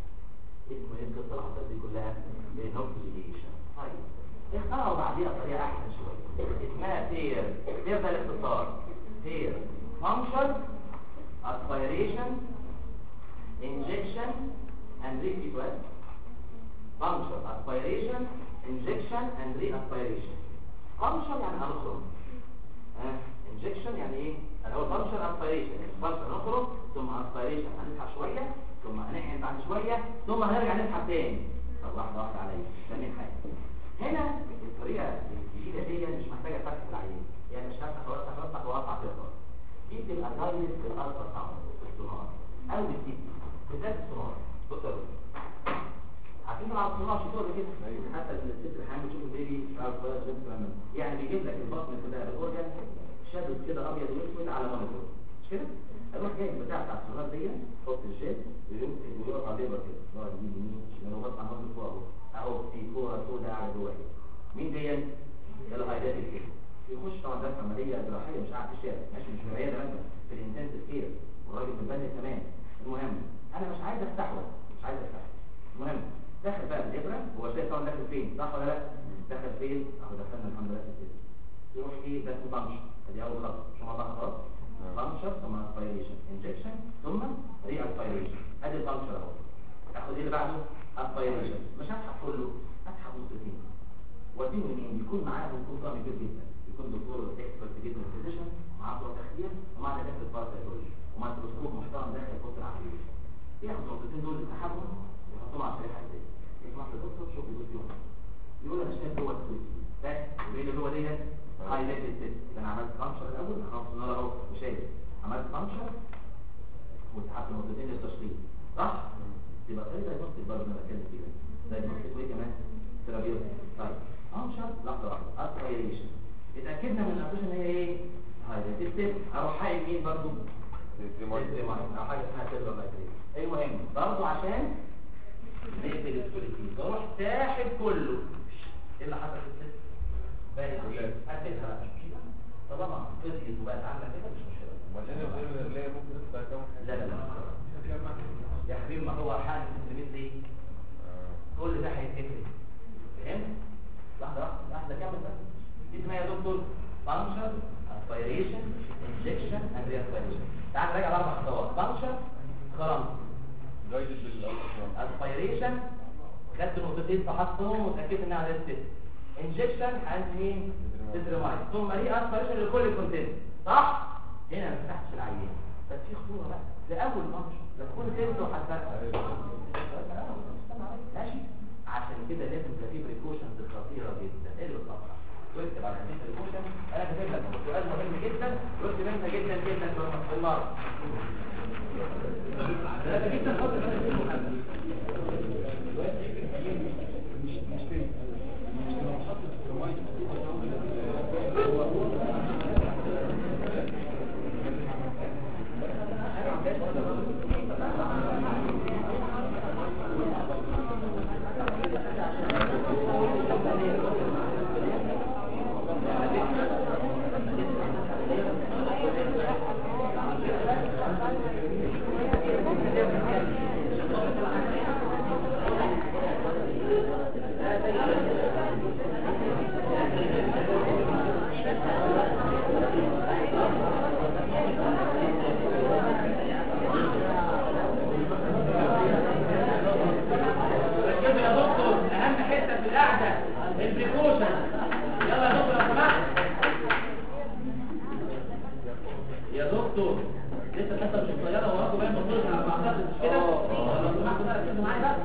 اسمه ايه القصه اللي حصلت دي كلها دينوكلييشن طيب اخترعوا بعديها طريقه احسن شويه اسمها تير تير ده الاختصار تير فانكشن aspiration injection and repeat function aspiration injection and re-aspiration function يعني أنخرم ها injection يعني ايه اللي هو function aspiration function نخرج ثم aspiration هنسحب شوية ثم هنحقن بعد شوية ثم هنرجع نسحب تاني طب واحدة واحدة عليا ثاني حاجة هنا الطريقة الجديدة دي مش محتاجة فتح العين يعني مش هفتح وافتح وافتح واقطع كده خالص دي بتبقى دايركت بالالترا ساوند السونار او بالسي تي بالذات السونار بص يا دكتور. عارفين طبعا السونار شفتوه قبل كده حتى في الست الحامل بتشوف البيبي يعني بيجيب لك البطن كده الاورجن شادد كده ابيض واسود على مونيتور مش كده اروح جايب البتاع بتاع السونار دي حط الجيل ويمسك ويقف على الليبر كده يقعد يمين يمين شمال وبطن على المنظر فوق اهو اهو في كوره سوداء قاعده جوه كده مين دي الهايدات كده يخش طبعا ده عمليه جراحيه مش قاعد في الشارع ماشي مش في العياده مثلا في الانتنسيف كير والراجل بيبني تمام المهم انا مش عايز افتحه مش عايز افتحه المهم دخل بقى الابره هو شايف طبعا داخل فين صح ولا لا دخل فين اهو دخلنا الحمد لله في الكيس يروح ايه ده اسمه بانش ادي اول خطوه مش مع بعض خلاص بانشر ثم اسبيريشن انجكشن ثم ري اسبيريشن ادي البانشر اهو اخد ايه اللي بعده اسبيريشن مش هسحب كله هسحب نصين وديه مين يكون معاهم يكون طعم كبير جدا يكون دكتور اكسبرت جدا فيزيشن معاه بتوع تخدير ومعاه دكاتره باراسيتولوجي ومعاه تلسكوب محترم داخل اوضه العمليه ياخد النقطتين دول يسحبهم ويحطهم على الشريحه ازاي يسمع الدكتور شوف يقول فيهم يقول انا شايف جوه السويت بس وبين اللي جوه ديت هاي ليفل تيست انا عملت فانكشن الاول خلاص ان انا اهو وشايف عملت فانكشن وسحبت نقطتين للتشخيص صح؟ يبقى ده دايجنوستيك برضه انا بتكلم فيه دايجنوستيك وايه كمان ثيرابيوتيك طيب انشر لحظه واحده اسبيريشن اتاكدنا من الابريشن ان هي ايه؟ هاي ليفل تيست اروح حاقن مين برضه؟ الزماين او حاجه اسمها سيلفر لايتريت المهم برضه عشان نقفل السوليتين بروح ساحب كله ايه اللي حصل في الست؟ باقي ايه؟ قتلها بقى طالما فضيت وبقت عامله كده مش مشكله وبعدين الغير اللي هي ممكن تطلع كام لا لا لا يا حبيبي ما هو حقن السلميت ليه؟ كل ده هيتقفل فهمت؟ لحظه واحده لحظه كمل بس دي اسمها يا دكتور فانكشن اسبيريشن انجكشن اند ريسبيريشن تعال نراجع الاربع خطوات فانكشن خرمت جايدد بالالتراساوند اسبيريشن خدت نقطتين فحصتهم وتاكدت انها على الست انجكشن حقنت مين تترمايد ثم ري اسبيريشن لكل الكونتنت صح هنا ما فتحتش العيان بس في خطوره بقى ده اول فانكشن ده تكون سنت وحسنت ماشي عشان كده لازم تبقى في بريكوشنز خطيره جدا ايه اللي بتطلع واكتب على هذه البريكوشن انا كاتب لك سؤال مهم جدا واكتب انت جدا جدا في المره ده جدا خاطر محمد ركزوا يا دكتور اهم حته في القعده البريكوشن يلا يا دكتور لو سمحت يا دكتور لسه الحصه مش صغيره وراكم باين بطلت على بعضها مش كده لو سمحتوا بقى ركزوا معايا بقى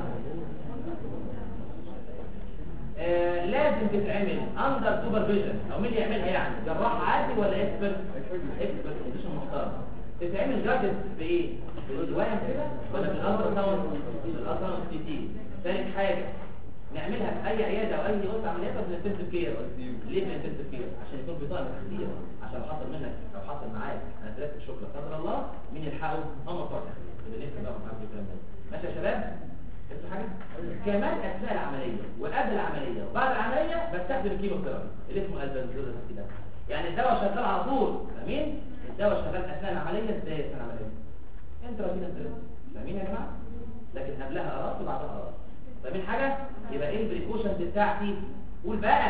آه، لازم تتعمل اندر سوبرفيجن او مين اللي يعملها يعني جراح عادي ولا اكسبرت اكسبرت مش محترم تتعمل جادت بايه بالوهم كده ولا بالالترا ساوند بالالترا سي تي ثالث حاجه نعملها في اي عياده او اي غرفه عمليات ولا بالانتنسيف كير ليه بالانتنسيف كير عشان يكون في طاقه تخدير عشان لو حصل منك لو حصل معاك انا ثلاثه شكر لا قدر الله مين يلحقه هم بتوع التخدير اللي نفسي بقى معاك الكلام ده ماشي يا شباب فهمتوا حاجه كمان اثناء العمليه وقبل العمليه وبعد العمليه بستخدم الكيموثيرابي اللي اسمه البنزودازيبين ده يعني الدواء شغال على طول فاهمين الدواء شغال اثناء العمليه ازاي اثناء العمليه انت راجل فاهمين يا جماعه لكن قبلها قرارات وبعدها قرارات فاهمين حاجه يبقى ايه البريكوشنز بتاعتي قول بقى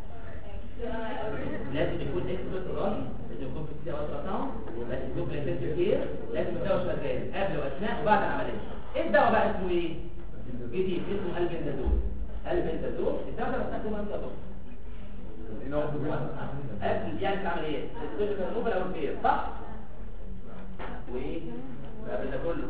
لازم يكون اكسبرت راجل لازم يكون في سي الترا ساوند لازم يكون في الانتنسيف كير لازم الدواء شغال قبل واثناء وبعد العمليه ايه الدواء بقى اسمه ايه جديد اسمه البنزازول البنزازول الدواء ده بستخدمه امتى يا دكتور قبل يعني في العمليات السيرجيكال ريموفال او البير صح وايه قبل ده كله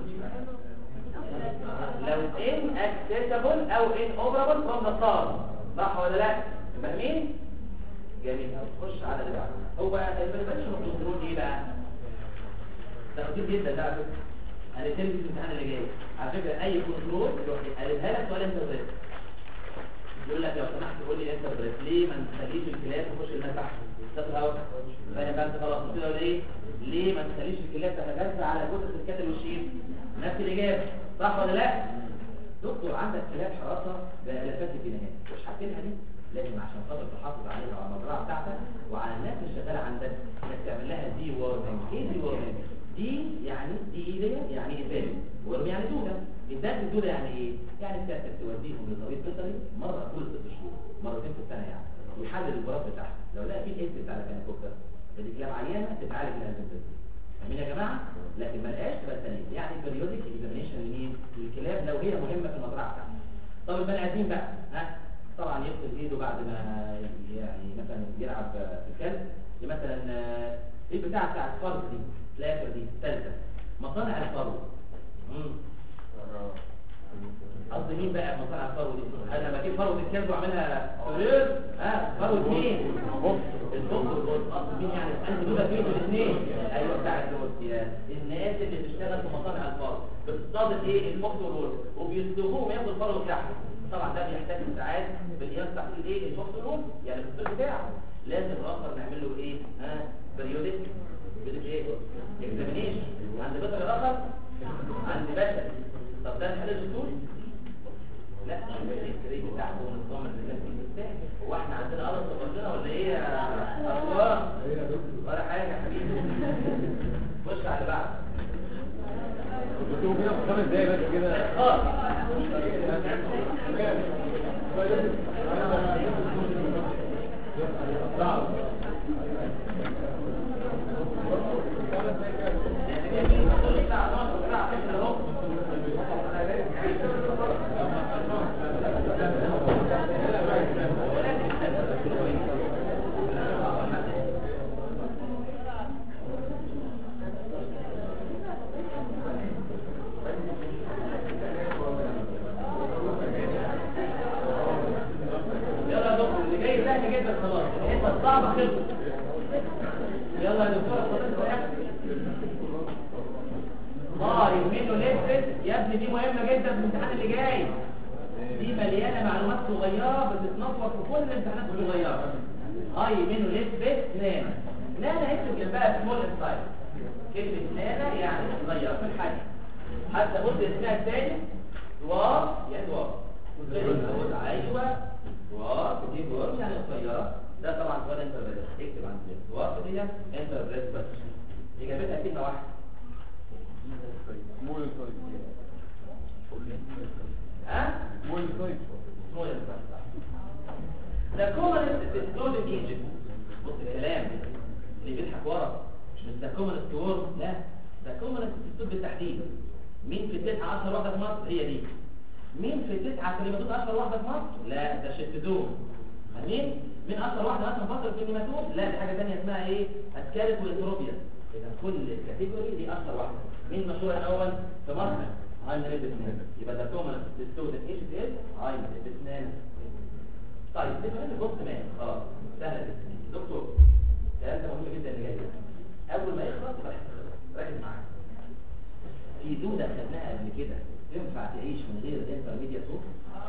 لو ان اكسسبل او ان اوبرابل فروم ذا ستار صح ولا لا فاهمين جميل خش على اللي بعده هو البريفنشن كنترول ايه بقى ده خطير جدا ده على فكره هنتكلم في الامتحان اللي جاي على فكره اي كنترول قالبها لك ولا انت بريك يقول لك لو سمحت قول لي انت بريك ليه ما نخليش الكلاب تخش المسح تاخد هوا فاهم بقى انت خلاص قلت له ليه ليه ما تخليش الكلاب تتغذى على جثث الكتل والشيب نفس الاجابه صح ولا لا دكتور عندك كلاب حراسه بالافات الجنيهات مش حاطينها دي لازم عشان خاطر تحافظ عليها وعلى المزرعه بتاعتك وعلى الناس اللي شغاله عندك انك تعمل لها دي وورمنج ايه دي وورمنج دي يعني دي ايه يعني ازاي ورم يعني دوده ازاي الدوده يعني ايه يعني سيادتك توديهم لطبيب بيطري مره كل ست شهور مرتين في السنه يعني ويحلل البراز بتاعها لو لقى فيه اكس على كانكوكتر دي كلاب عيانه تتعالج من الانفلونزا فاهمين يا جماعه لكن ما لقاش تبقى ثانيه يعني بريودك اكزامينشن لمين للكلاب لو هي مهمه في المزرعه طب البني ادمين بقى ها طبعا يغسل ايده بعد ما يعني مثلا يلعب في الكلب مثلا آه، ايه البتاع بتاع الفرو دي الاخر دي الثالثه مصانع الفرو مم. قصدي مين بقى مصانع الفرو دي انا لما اجيب فرو الكلب واعملها فرير ها فرو مين البوكس والبوكس قصدي مين يعني انت دول فين الاثنين ايوه بتاع الروسيا الناس اللي بتشتغل في مصانع الفرو بتصطاد ايه البوكس والبوكس وبيسلخوه وياخدوا الفرو بتاعهم طبعا ده بيحتاج ساعات بالقياس تحليل ايه البوكس والبوكس يعني في الطب بتاعه لازم الاخر نعمل له ايه ها بريودك بريودك ايه اكزامينيشن عند بشر الاخر عند بشر طب ده نحل الدكتور لا الكريم بتاعته ونظام الرسالة هو احنا عندنا ارض تبرجنا ولا ايه يا اخوان ولا حاجه يا حبيبي خش على بعض بتقولوا كده في خمس دقايق بس كده خالص صعب يلا يا دكتور اللي جاي سهل جدا خلاص الحته الصعبه خلصت يلا يا دكتور اتفضل يا طارق منه لفت يا ابني دي مهمه جدا في الامتحان اللي جاي دي مليانه معلومات صغيره بتتنطور في كل الامتحانات الصغيره هاي منه لفت نانا نانا اكتب جنبها سمول انسايد كلمه نانا يعني صغيره في الحجم حتى بص اسمها الثاني دوار يعني دوار بص ايوه دوار دي دوار يعني قصيره ده طبعا سؤال انت بدأت اكتب عن دوار دي انت بس اجابتها كلمه واحده مول الصيف ها مول الصيف اسمه ايه ده كومنست ستون ان ايجيبت بص الكلام اللي بيضحك ورا مش ده كومنست وورد لا ده كومنست ستون بالتحديد مين في التسعة عشر واحدة في مصر هي دي مين في التسعة كلماتون أشهر واحدة في مصر لا ده شتدون مين مين أشهر واحدة مثلا في مصر كلماتون لا دي حاجة تانية اسمها ايه أسكالت وإثروبيا إذا كل كاتيجوري دي أشهر واحدة مين مشهور الأول في مصر عين ريب اثنين يبقى ده كومنست ستون ان ايجيبت عين ريب اثنين طيب بما ان البوست مات خلاص سهله جدا دكتور الكلام ده مهم جدا اللي جاي ده. اول ما يخلص يبقى خلاص. ركز معايا في دوده خدناها قبل كده ينفع تعيش من غير الانترميديا صوت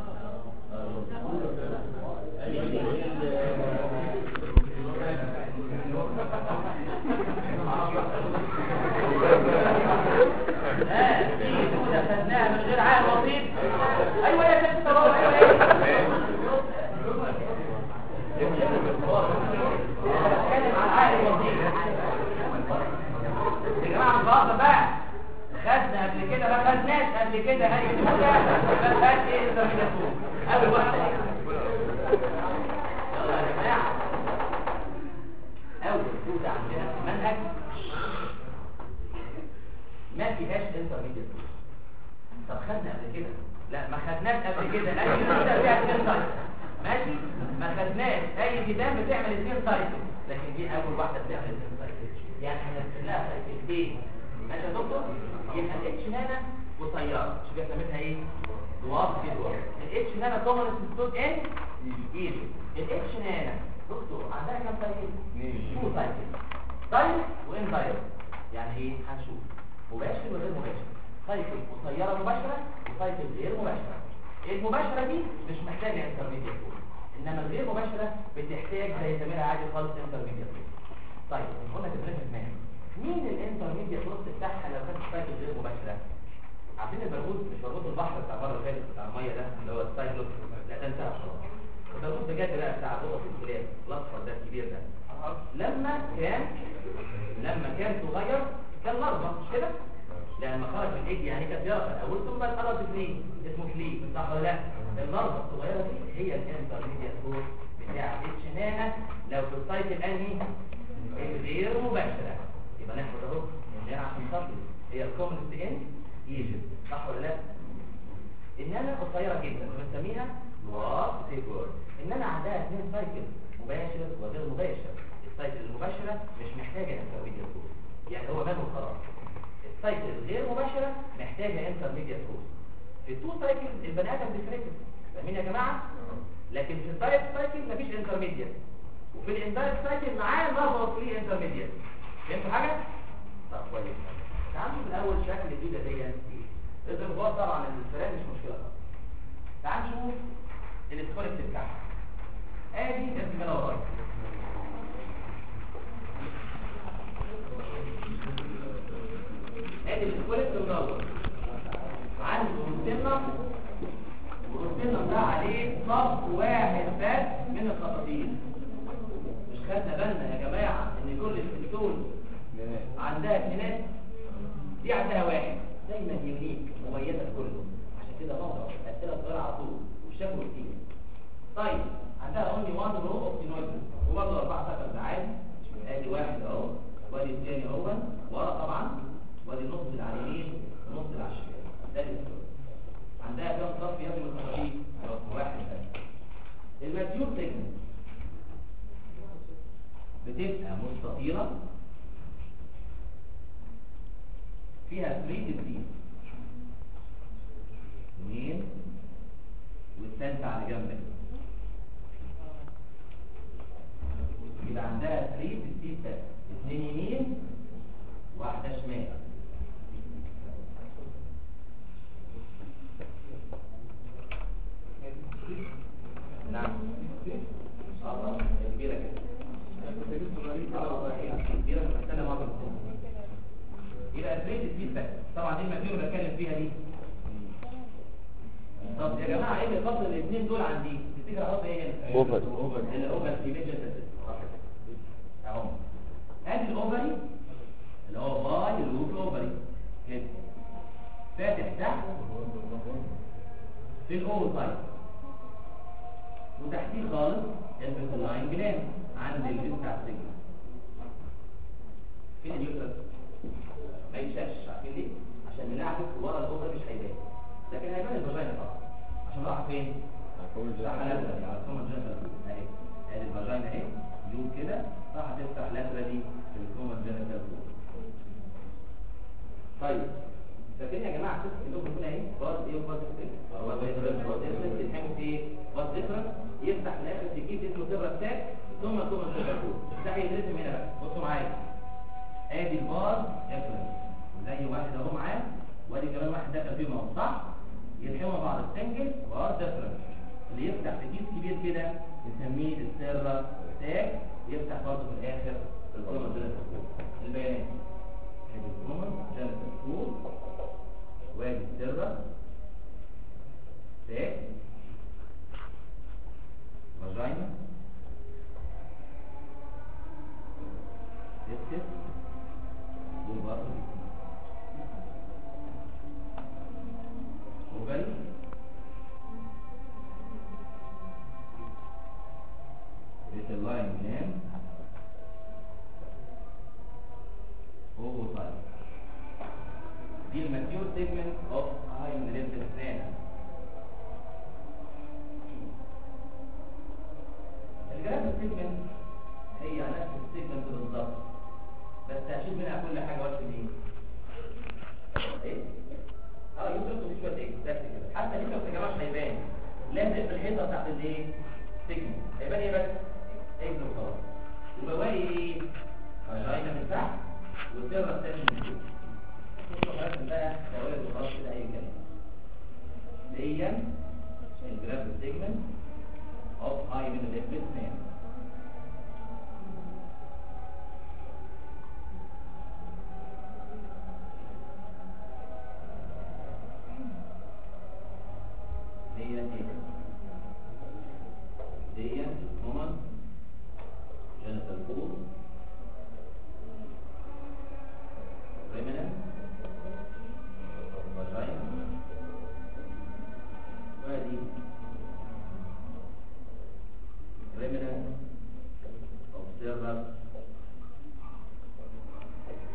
ها في دوده خدناها من غير عقل بسيط ايوه يا كابتن طبعا ايوه ايه بتكلم عن عقل الوظيفي يا جماعه مش بهزر بقى خدنا قبل كده ما خدناش قبل كده اي حاجه ما خدش ايه ده من الفوق اول واحده يلا يا جماعه اول دوده عندنا في المنهج ما فيهاش انترميديت طب خدنا قبل كده لا ما خدناش قبل كده اي دوده فيها اثنين سايكل ماشي ما خدناش اي كتاب بتعمل اثنين سايكل لكن دي اول واحده بتعمل اثنين سايكل يعني هنرسم لها سايكلتين ماشي يا دكتور يبقى الاتش نانا قصيره شوف بيسميها ايه دوار في دوار الاتش نانا كومن ستود ان ايجي الاتش نانا دكتور عندها كام سايكل تو سايكل دايركت وان دايركت يعني ايه هنشوف مباشر وغير مباشر سايكل قصيره مباشره وسايكل غير مباشره المباشره دي مش محتاجه انترميديت انما الغير مباشره بتحتاج زي زميلها عادي خالص انترميديت طيب قلنا كده في دماغي مين الانترميديت نص بتاعها لو كانت سايكل غير مباشره عارفين البرغوث مش برغوث البحر بتاع بره اللي فاتت بتاع الميه ده اللي هو السايكلوس لا ده انتهى خلاص البرغوث بجد بقى بتاع بقى في الكلاب الاصفر ده الكبير ده لما كان لما كان صغير كان لارفا مش كده لما خرج من الايج يعني كانت يرقى الاول ثم اتحرك فلي اسمه فلي صح ولا لا اللارفا الصغيره دي هي الانترميديت فور بتاع اتش نانا لو في السايكل انهي غير مباشره يبقى ناخد اهو من هنا عشان نصلي هي الكومنست ان ايجيبت صح ولا لا ان انا قصيره جدا بنسميها نوار سيكور ان انا عندها اثنين سايكل مباشر وغير مباشر السايكل المباشره مش محتاجه انترميديت كورس يعني هو ماله خلاص السايكل الغير مباشره محتاجه انترميديت كورس في التو سايكل البني ادم ديفريكت فاهمين يا جماعه لكن في الدايركت سايكل مفيش انترميديت وفي الاندايركت سايكل معاه نظر فري انترميديت فهمتوا حاجه طب كويس تعالوا من الاول شكل الجديده دي الانضباط طبعا الفئران مش مشكله خالص تعال نشوف السكوريكت بتاعها ادي اسم كده ورايا ادي السكوريكت المنور عنده روتينا والروتينا ده عليه صف واحد بس من الخطاطيف مش خدنا بالنا يا جماعه ان كل السكتون عندها اثنينات دي عندها واحد دايما يونيك مميزه لكله عشان كده بقرا اسئله صغيره على طول والشكل كتير طيب عندها اونلي وان رو اوف سينويد وبرضه اربع سكر عادي ادي واحد اهو وادي الثاني اهو ورا طبعا وادي النص اللي على اليمين والنص اللي على الشمال ده الاسود عندها كام صف يا ابني الخطاطيف واحد بس الماتيور سيجمنت بتبقى مستطيله فيها 3 ديزيز اثنين والثالثة على جنبك يبقى عندها 3 ديزيز بس اثنين يمين واحدة شمال نعم اه كبيرة كده كبيرة استنى مرة يبقى تريد الفيدباك طبعا دي الماتيريال اللي بتكلم فيها دي طب يا جماعه ايه اللي فصل الاثنين دول عن دي تفتكر احط ايه هنا اوفر الاوفر في ميجر اهو ادي الاوفري اللي هو باي الروت اوفري كده فاتح تحت في الاو سايد وتحتيه خالص البيتلاين جلاند عند الجسم بتاع السجن فين اليوترس ما يتشافش عارفين ليه عشان بنعكس ورا الاوضه مش هيبان لكن هيبان الفاجينا طبعا عشان راح فين راح لاترالي على الكومن جنرال اهي ادي الفاجينا اهي يو كده راح تفتح لاترالي في الكومن جنرال طيب فاكرين يا جماعه قصه اللوجو هنا ايه باز ايه وباز ايه باز ديفرنس باز ديفرنس الحاجه ايه باز ديفرنس يفتح في الاخر تجيب اسمه سيبرا تاك ثم كومن جنرال ده هيترسم هنا بقى بصوا معايا ادي الباز ديفرنس زي واحد اهو معاه وادي كمان واحد دخل فيهم اهو صح يلحموا بعض السنجل باز ديفرنس اللي يفتح في كيس كبير كده نسميه السيرا تاك يفتح برضه في الاخر في الكومن جنرال البيانات ادي الكومن جنرال وادي السيرا تاك فاجينا تستس دول برضه اوفري بيتلاين جام اوفوسايت دي الماتيور سيجمنت اوف هاي منريبتال سنانا الجراف سيجمنت هي نفس السيجمنت بالظبط بس هشيل منها كل حاجه واشيل ايه؟ ايه؟ اه يوصل في شويه ايه بس كده حتى دي يا جماعه مش هيبان لازق في الحيطه بتاعت الايه؟ سيجمنت هيبان ايه بس؟ اكس وخلاص يبقى باقي ايه؟ فاجينا من تحت والسيرة الثاني من فوق بصوا حضرتك بقى دوائر وخلاص كده اي كلام دي الجراف سيجمنت اوف هاي من الافكت نام دي ايه دي كومن جنتال فور remnant vagina وادي remnant observer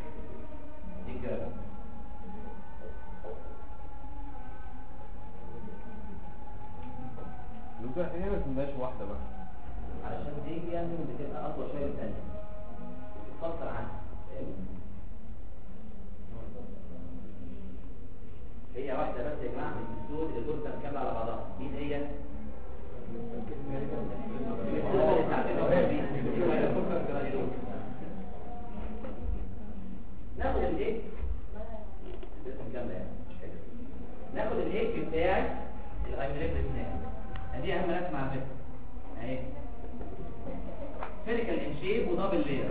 dicker دكتور احنا هنا ما سمناش واحدة بقى علشان دي يعني بتبقى اطول شويه من الثانيه وتتفصل عنها فاهمني؟ هي واحده بس يا جماعه من الدول اللي دول كامله على بعضها مين هي؟ ناخد الايه؟ اسم كامله يعني مش فاكر. ناخد الايه بتاعي الهايبريد سناب دي اهم رسمه على فكره اهي سيريكال ان شيب ودبل لير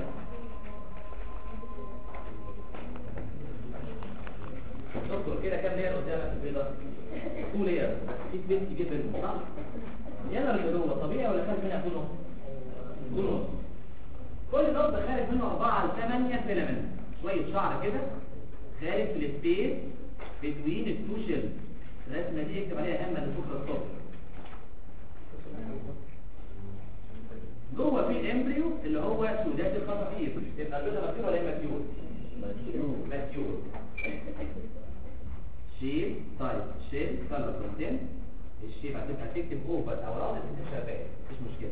دكتور كده كام لير قدامك البيضه تو لير بس في سبيس كبير بينهم صح يلا اللي جوه طبيعي ولا خارج منها كله كله كل نقطه خارج منه 4 ل 8 فيلامنت شويه شعر كده خارج في السبيس بتوين التو شيل الرسمه دي اكتب عليها اهم لبكره الصبح جوه في الامبريو اللي هو سودات الخطافير يبقى البيضه مكتوب ولا مكتوب مكتوب شيب طيب شيب كلر كونتين الشيب هتبقى تكتب اوفر او راضي تكتب شفاف مفيش مشكله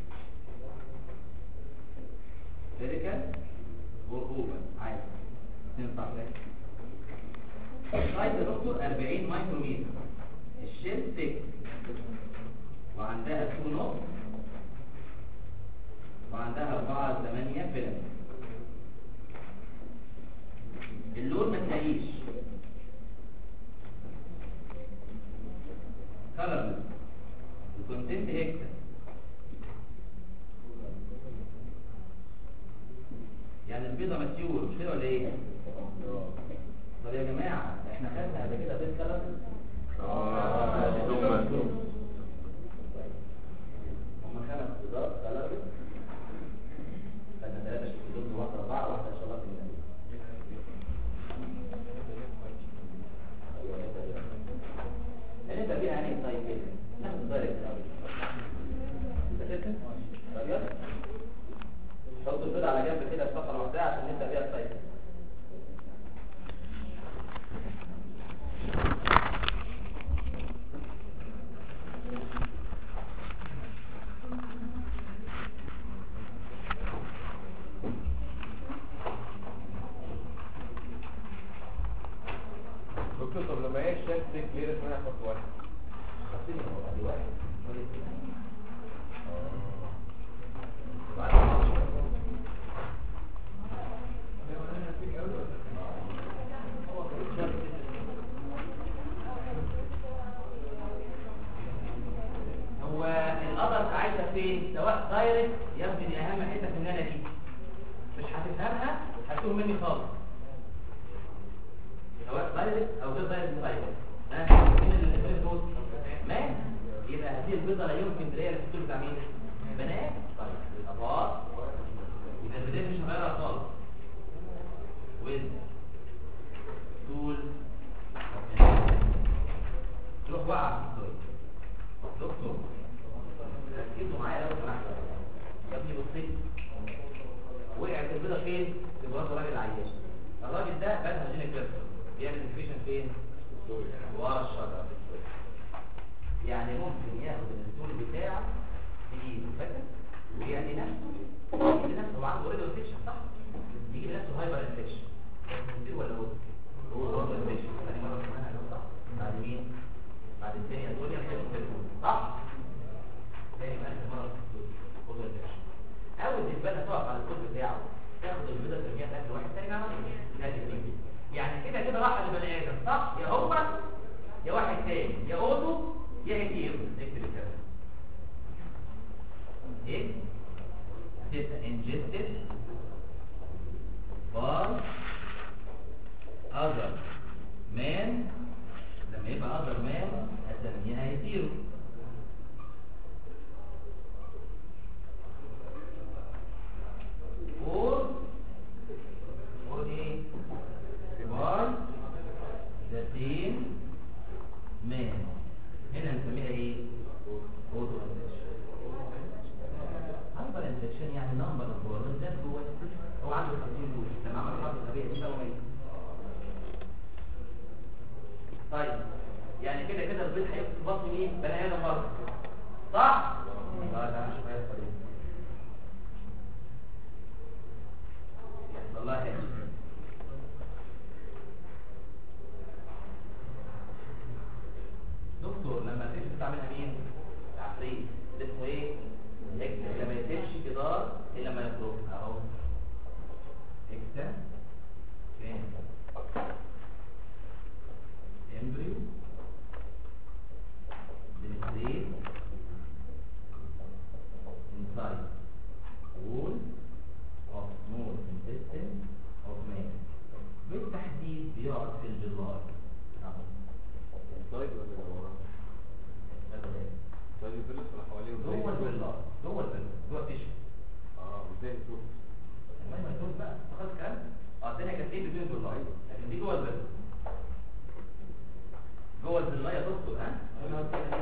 فيريكال اور اوفر عادي تنفع سايز يا دكتور 40 مايكرومتر الشيب 6 وعندها 2 نقط وعندها 4 8 فيلم اللون ما تلاقيش كلرلس الكونتنت هيكتر يعني البيضة ماتيور مش كده ولا ايه؟ طب يا جماعة احنا خدنا قبل كده بيض كلرلس هم خمس بيضات كلرلس خدنا ثلاثة شكلين واحدة أربعة واحدة إن شاء الله في النبي هنبدأ بيها يعني طيب كده ناخد الدايركت الأول أنت كده؟ طيب يلا حط البيضة على جنب كده في صفحة لوحدها عشان نبدأ بيها الطيب دكتور طب لما هي الشات تيك ليه اسمها خط واحد خطين هو دي واحد ودي اتنين. هو القدر عايزه فين سواء دايركت يا ابني دي اهم حته في النانا دي مش هتفهمها هتتوه مني خالص سواء دايركت او غير دايركت دايركت ها مين اللي اللي دول ما يبقى هذه البيضه لا يمكن تلاقيها في الدكتور بتاع مين بنات طيب الاباط يبقى البدايه مش هغيرها خالص ويز دول تروح واقع في الدكتور دكتور ركزوا معايا لو سمحتوا يا ابني بصي وقعت البيضه فين في براسه راجل عيان الراجل ده بقى هجينيك بيرسون بيعمل انفيشن فين ورا الشجره يعني ممكن ياخد الستول بتاعه بايده فاكر ويعني نفسه يجيب نفسه هو عنده اوريدي انفيشن صح يجيب نفسه هايبر انفيشن كتير ولا هو هو هايبر انفيشن ثاني مره كمان هيقول صح بعد مين بعد الثانيه الدنيا كانت التليفون صح تاني بقى مره هايبر انفيشن اول دبانه تقف على الكود بتاعه تاخد البيضه ترميها تاكل واحد تاني معاه تاكل تاني يعني كده كده راح لبني ادم صح يا هو يا واحد تاني يا اوتو يا هيتيرو اكتب الكلام ايه هتبقى ingested by other man لما يبقى other man هسميها هيتيرو or or ايه by the same man هنا هنسميها ايه auto infection هايبر انفكشن يعني نمبر اوف بورز ده هو هو عنده 50 دول لما عمل حرب الغبيه دي سوى ايه طيب يعني كده كده البيض هيبقى في بطن مين بني ادم برضه صح؟ اه تعالى نشوف هيحصل ايه يحصل لها ايه دكتور لما تمشي تعملها مين؟ العفريت ده اسمه ايه؟ اكس لما يتمشي جدار الا لما يخرج اهو اكس فين؟ embryo penetrate inside wall of small intestine of man بالتحديد بيقعد في الجدار اهو سايد ولا ورا هذا ده. سايد الفيلس ولا حواليه جوه البلار جوه البلار جوه التيشو اه ازاي نشوف المهم ما تقول بقى خلاص الكلام اه الدنيا كانت ايه بدون البلار لكن دي جوه البلار جوه البلار يا دكتور ها انا قلت لك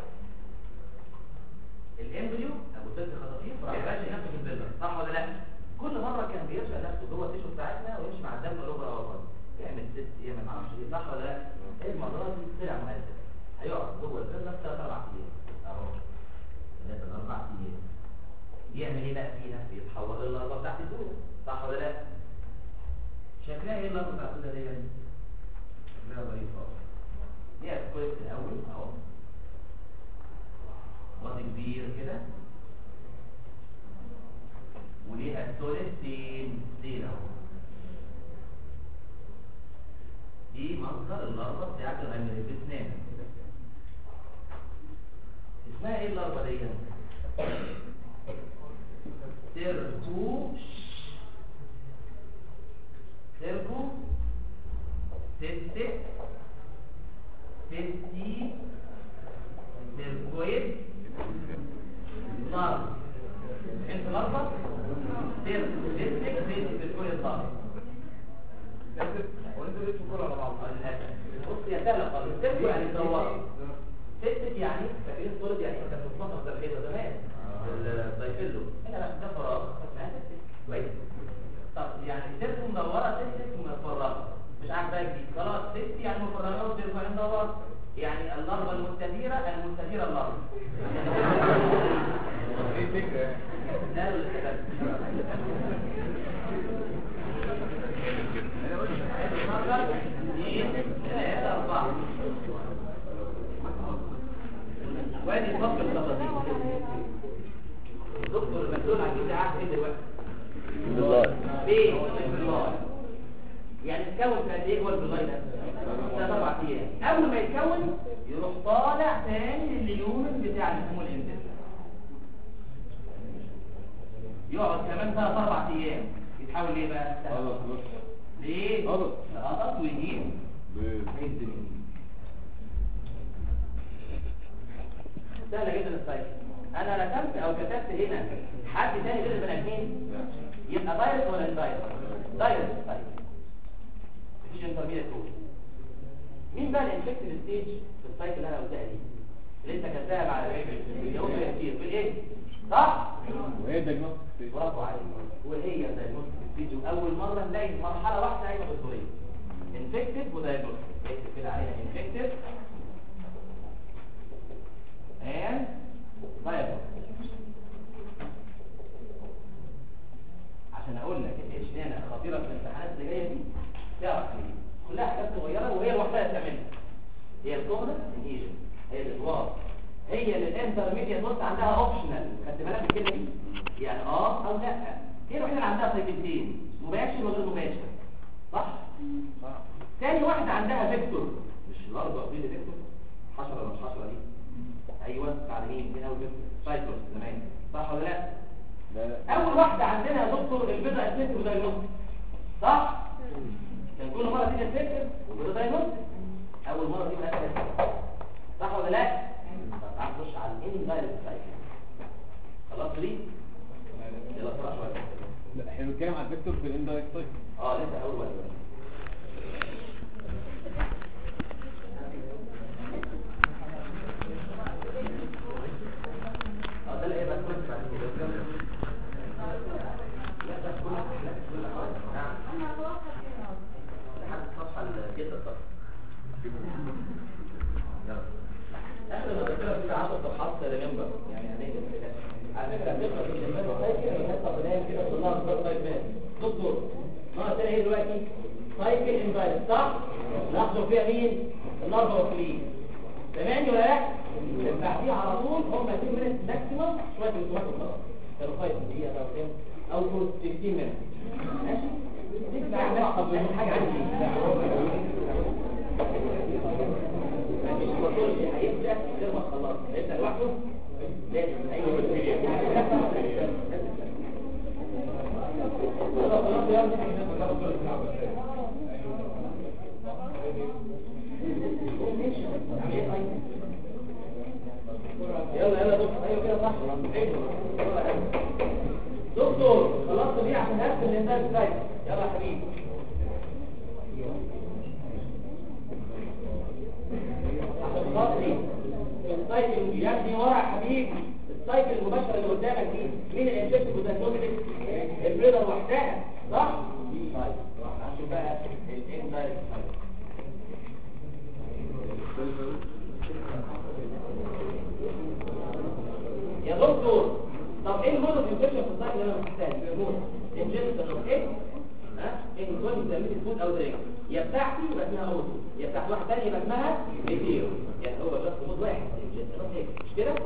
إيه؟ الامبريو ابو ست خطاطيف راح يرجع نفسه في البلار صح ولا لا كل مره كان بيرجع نفسه جوه التيشو بتاعتنا ويمشي مع الدم له بره ورا يعمل ست يعمل معرفش ايه صح ولا لا ايه المره دي طلع مؤثر هيقعد جوه البلار ثلاث اربع ايام اهو ثلاث اربع ايام يعمل ايه بقى فيها بيتحول اللربه بتاعت الدوده صح ولا لا شكلها ايه اللربه بتاعت الدوده دي شكلها ظريف خالص دي هتكون في الاول اهو واد كبير كده وليها سولستين ستين اهو دي منظر اللربه بتاعت الهيمريد بسنان اسمها ايه اللربه دي تركو تركو تستي تستي تركويد نار انت الاربع تركو تستي تستي تركويد نار وانتوا ليه تقولوا على بعض بص يا سهله خالص تركو يعني تدور تستي يعني فاكرين الصورة يعني كانت بتتنطط زي الحيطه زمان الدايفيلو هنا لا ده فراغ اسمها تستي كويس طب يعني تركو مدوره تستي مفرغه مش عارف بقى جديد خلاص تستي يعني مفرغه وتركو يعني مدوره يعني اللربه المستديره المستديره اللربه ايه فكرة يعني ده اللي كتبت وادي صف الخطاطيف الدكتور المسؤول عن كده عارف ايه دلوقتي بيه البلاي يعني تكون في قد ايه هو البلاي ده ثلاث اربع ايام اول ما يتكون يروح طالع تاني لليومن بتاع الهرمون الانتاج يقعد كمان ثلاث اربع ايام يتحول ليه بقى خلاص ليه غلط. غلط ويجيب بس عد مين سهله جدا السايكل انا رسمت او كتبت هنا حد تاني غير البني ادمين يبقى دايركت ولا اندايركت دايركت طيب مفيش انترميديت رول مين بقى الانفكتد ستيج في السايكل اللي انا قلتها دي اللي انت كتبتها مع اليوم كتير في الايه صح وايه الدياجنوستيك برافو عليك وهي الدايجنوستيك ستيج واول مره نلاقي مرحله واحده قايمه بالدوريه انفكتد ودايجنوستيك اكتب كده عليها انفكتد and diagnostic عشان اقول لك الاتش هنا خطيره في الامتحانات اللي جايه دي تعرف ليه كلها حاجات صغيره وهي لوحدها تعملها هي الكومنس انيجن هي الادوار هي اللي الانترميديت بص عندها اوبشنال خدت بالك من الكلمه دي يعني اه او لا هي الوحيده اللي عندها طريقتين مباشر وغير مباشر صح صح تاني واحده عندها فيكتور مش الارض واخدين فيكتور حشره ولا مش حشره دي ايوه بعد مين مين اول فيكتور سايكلوس زمان صح ولا لا لا لا اول واحده عندنا يا دكتور البيضه اسمنت ودايجنوستيك صح كان كل مره تيجي تفتكر والبيضه دايجنوستيك اول مره دي بقى صح ولا لا طب تعال نخش على الان دايركت سايكل خلاص دي يلا بسرعه شويه لا احنا بنتكلم على الفيكتور في الاندايركت سايكل اه لسه اول واحده اه ده اللي هيبقى كويس بعد كده لا ده كل لا كل حاجه نعم لحد الصفحه الجدة الصفحه يلا اخر ما كده في 10 صفحات ريمبر يعني هنقدر كده على فكره هتقرا في الجمال سايكل وهتطلع بنام كده طلعها في طيب مات دكتور ما تاني ايه دلوقتي سايكل انفايرد صح ناخده فيها مين النار وكلين تمام ولا لا بعديها على طول هم 2 مينت ماكسيمم شويه الكتومات وخلاص كانوا 5 دقيقه او كام او 15 مينت ماشي تسمع بس حاجه عندي مفيش بطولش هيبدا غير ما تخلص هيبدا لوحده لازم ايوه يلا يلا دكتور ايوه كده صح دكتور خلصت دي عشان هقفل الانتاج ازاي يلا يا حبيبي عشان خاطري السايكل يا ابني ورا يا حبيبي السايكل المباشره اللي قدامك دي مين الانفكتيف والدايجنوستيك البريدر وحدها صح طيب هنشوف بقى الاندايركت يا دكتور طب ايه المود اوف انفكشن في السايكل اللي انا محتاج المود انجكشن اوف ايه ها ان كنت بتعمل فود او درينك يا بتاعتي يبقى اسمها اوتو يا بتاعت واحد تاني يبقى اسمها ميتيرو يعني هو بس مود واحد انجكشن اوف ايه مش كده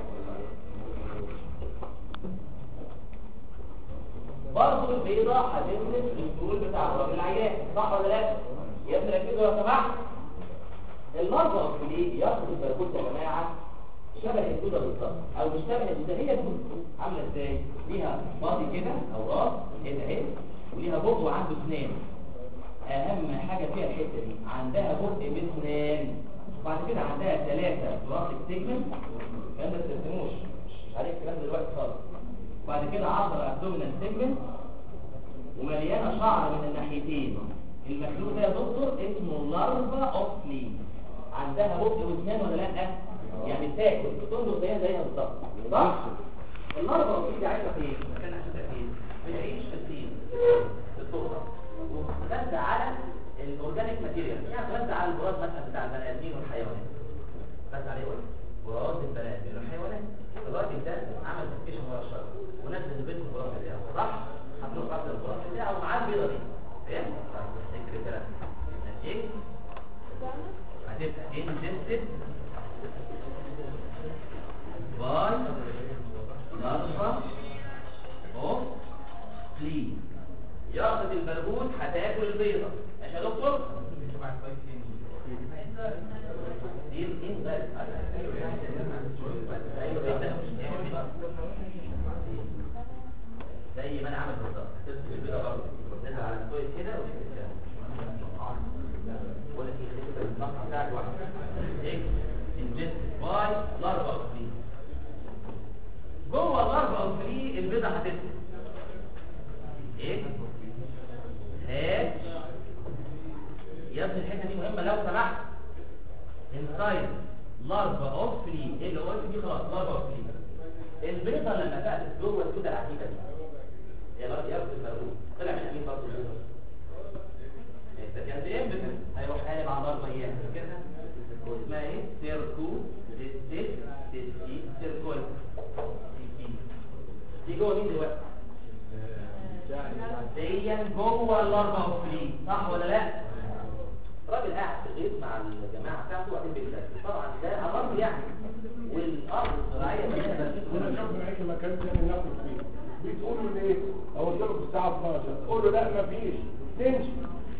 برضه البيضة هتنزل الفول بتاع الراجل العيان صح ولا لا؟ يا ابني ركزوا لو سمحت المرضى اللي ياخد البركوت يا جماعه شبه الدودة بالظبط او مش شبه الدودة هي الدودة عاملة ازاي ليها باضي كده او راس كده اهي وليها بق وعنده اسنان اهم حاجة فيها الحتة دي عندها بق باسنان وبعد كده عندها ثلاثة بلاستيك سيجمنت الكلام ده ما تستخدموش مش عليك الكلام ده دلوقتي خالص وبعد كده 10 ابدومينال سيجمنت ومليانة شعر من الناحيتين المخلوق ده يا دكتور اسمه لارفا اوف فلين عندها بق واسنان ولا لا يعني تاكل تنظر زيها زيها بالظبط صح اللارفا اوف فلين دي عايشه فين مكان عايشه فين بتعيش في الطين في التربه وبتتغذى على الاورجانيك ماتيريال يعني بتتغذى على البراز مثلا بتاع البني ادمين والحيوانات بتتغذى عليه ايه براز البني ادمين والحيوانات الراجل ده عمل فيكيشن ورا الشجر ونزل البيت البراز بتاعه صح حطوا له قبل البراز بتاعه ومعاه البيضه دي فاهم طيب افتكر الكلام ماشي هتبقى ingested by larva of flea ياخد البرغوث هتاكل البيضة ماشي يا دكتور دي الانزال زي ما انا عامل بالظبط هتمسك البيضة برضه نزل على الكويس كده وتكتب كده ولا في خطة المقطع بتاعك واحد ايه انجست باي لارفا اوف فري جوه اللارفا اوف فري البيضة هتدخل ايه هات يا ابني الحته دي مهمه لو سمحت انسايد لارفا اوف فري ايه اللي هو دي خلاص لارفا اوف فري البيضة لما فقدت جوه السودة العجيبة دي يا رب يا رب المرغوب طلع من امين برضه البيضة كانت ايه بس هيروح قايل على ضربه ايام كده واسمها ايه سيركو ديستيل ديستي سيركول دي جوه مين دلوقتي دي جوه الاربع اوفري صح ولا لا راجل قاعد في الغيط مع الجماعه بتاعته وبعدين بيكتب طبعا ده على الارض يعني والارض الزراعيه دي انا شوف معاك مكان تاني ناكل فيه بتقولوا ليه او قلت لكم الساعه 12 تقولوا لا مفيش تمشي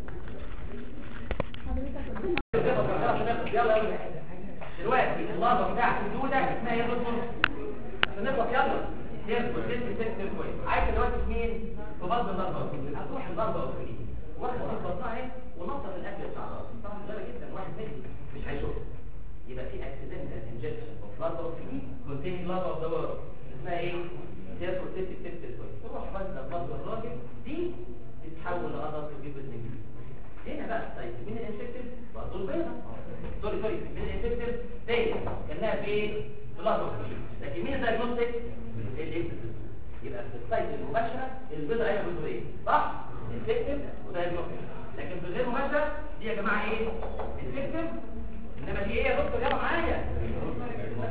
يلا يلا دلوقتي اللمبه بتاعت الدوده اسمها ايه يا دكتور عشان نخلص يلا سيركل سيركل سيركل كويس عايز دلوقتي في مين في بطن اللمبه هتروح اللمبه وتخليه واخد في بطنها ايه ونطط الاكل بتاع الراجل طبعا صغيره جدا واحد مني مش هيشوف يبقى في اكسيدنتال انجكشن اوف لمبه وتخليه كونتيننج لمبه اوف ذا ورد اسمها ايه سيركل سيركل سيركل كويس تروح بطن بطن الراجل دي تتحول لغضب وتجيب النجم هنا بقى طيب مين الانفكتيف برضه البيضه سوري سوري مين الانفكتيف دي كانها في بلاد لكن مين الدايجنوستيك الانفكتيف يبقى في السايت المباشره البيضه هي بتقول ايه صح انفكتيف ودايجنوستيك لكن في غير مباشره دي يا جماعه ايه انفكتيف انما دي ايه يا دكتور يلا معايا ما تنساش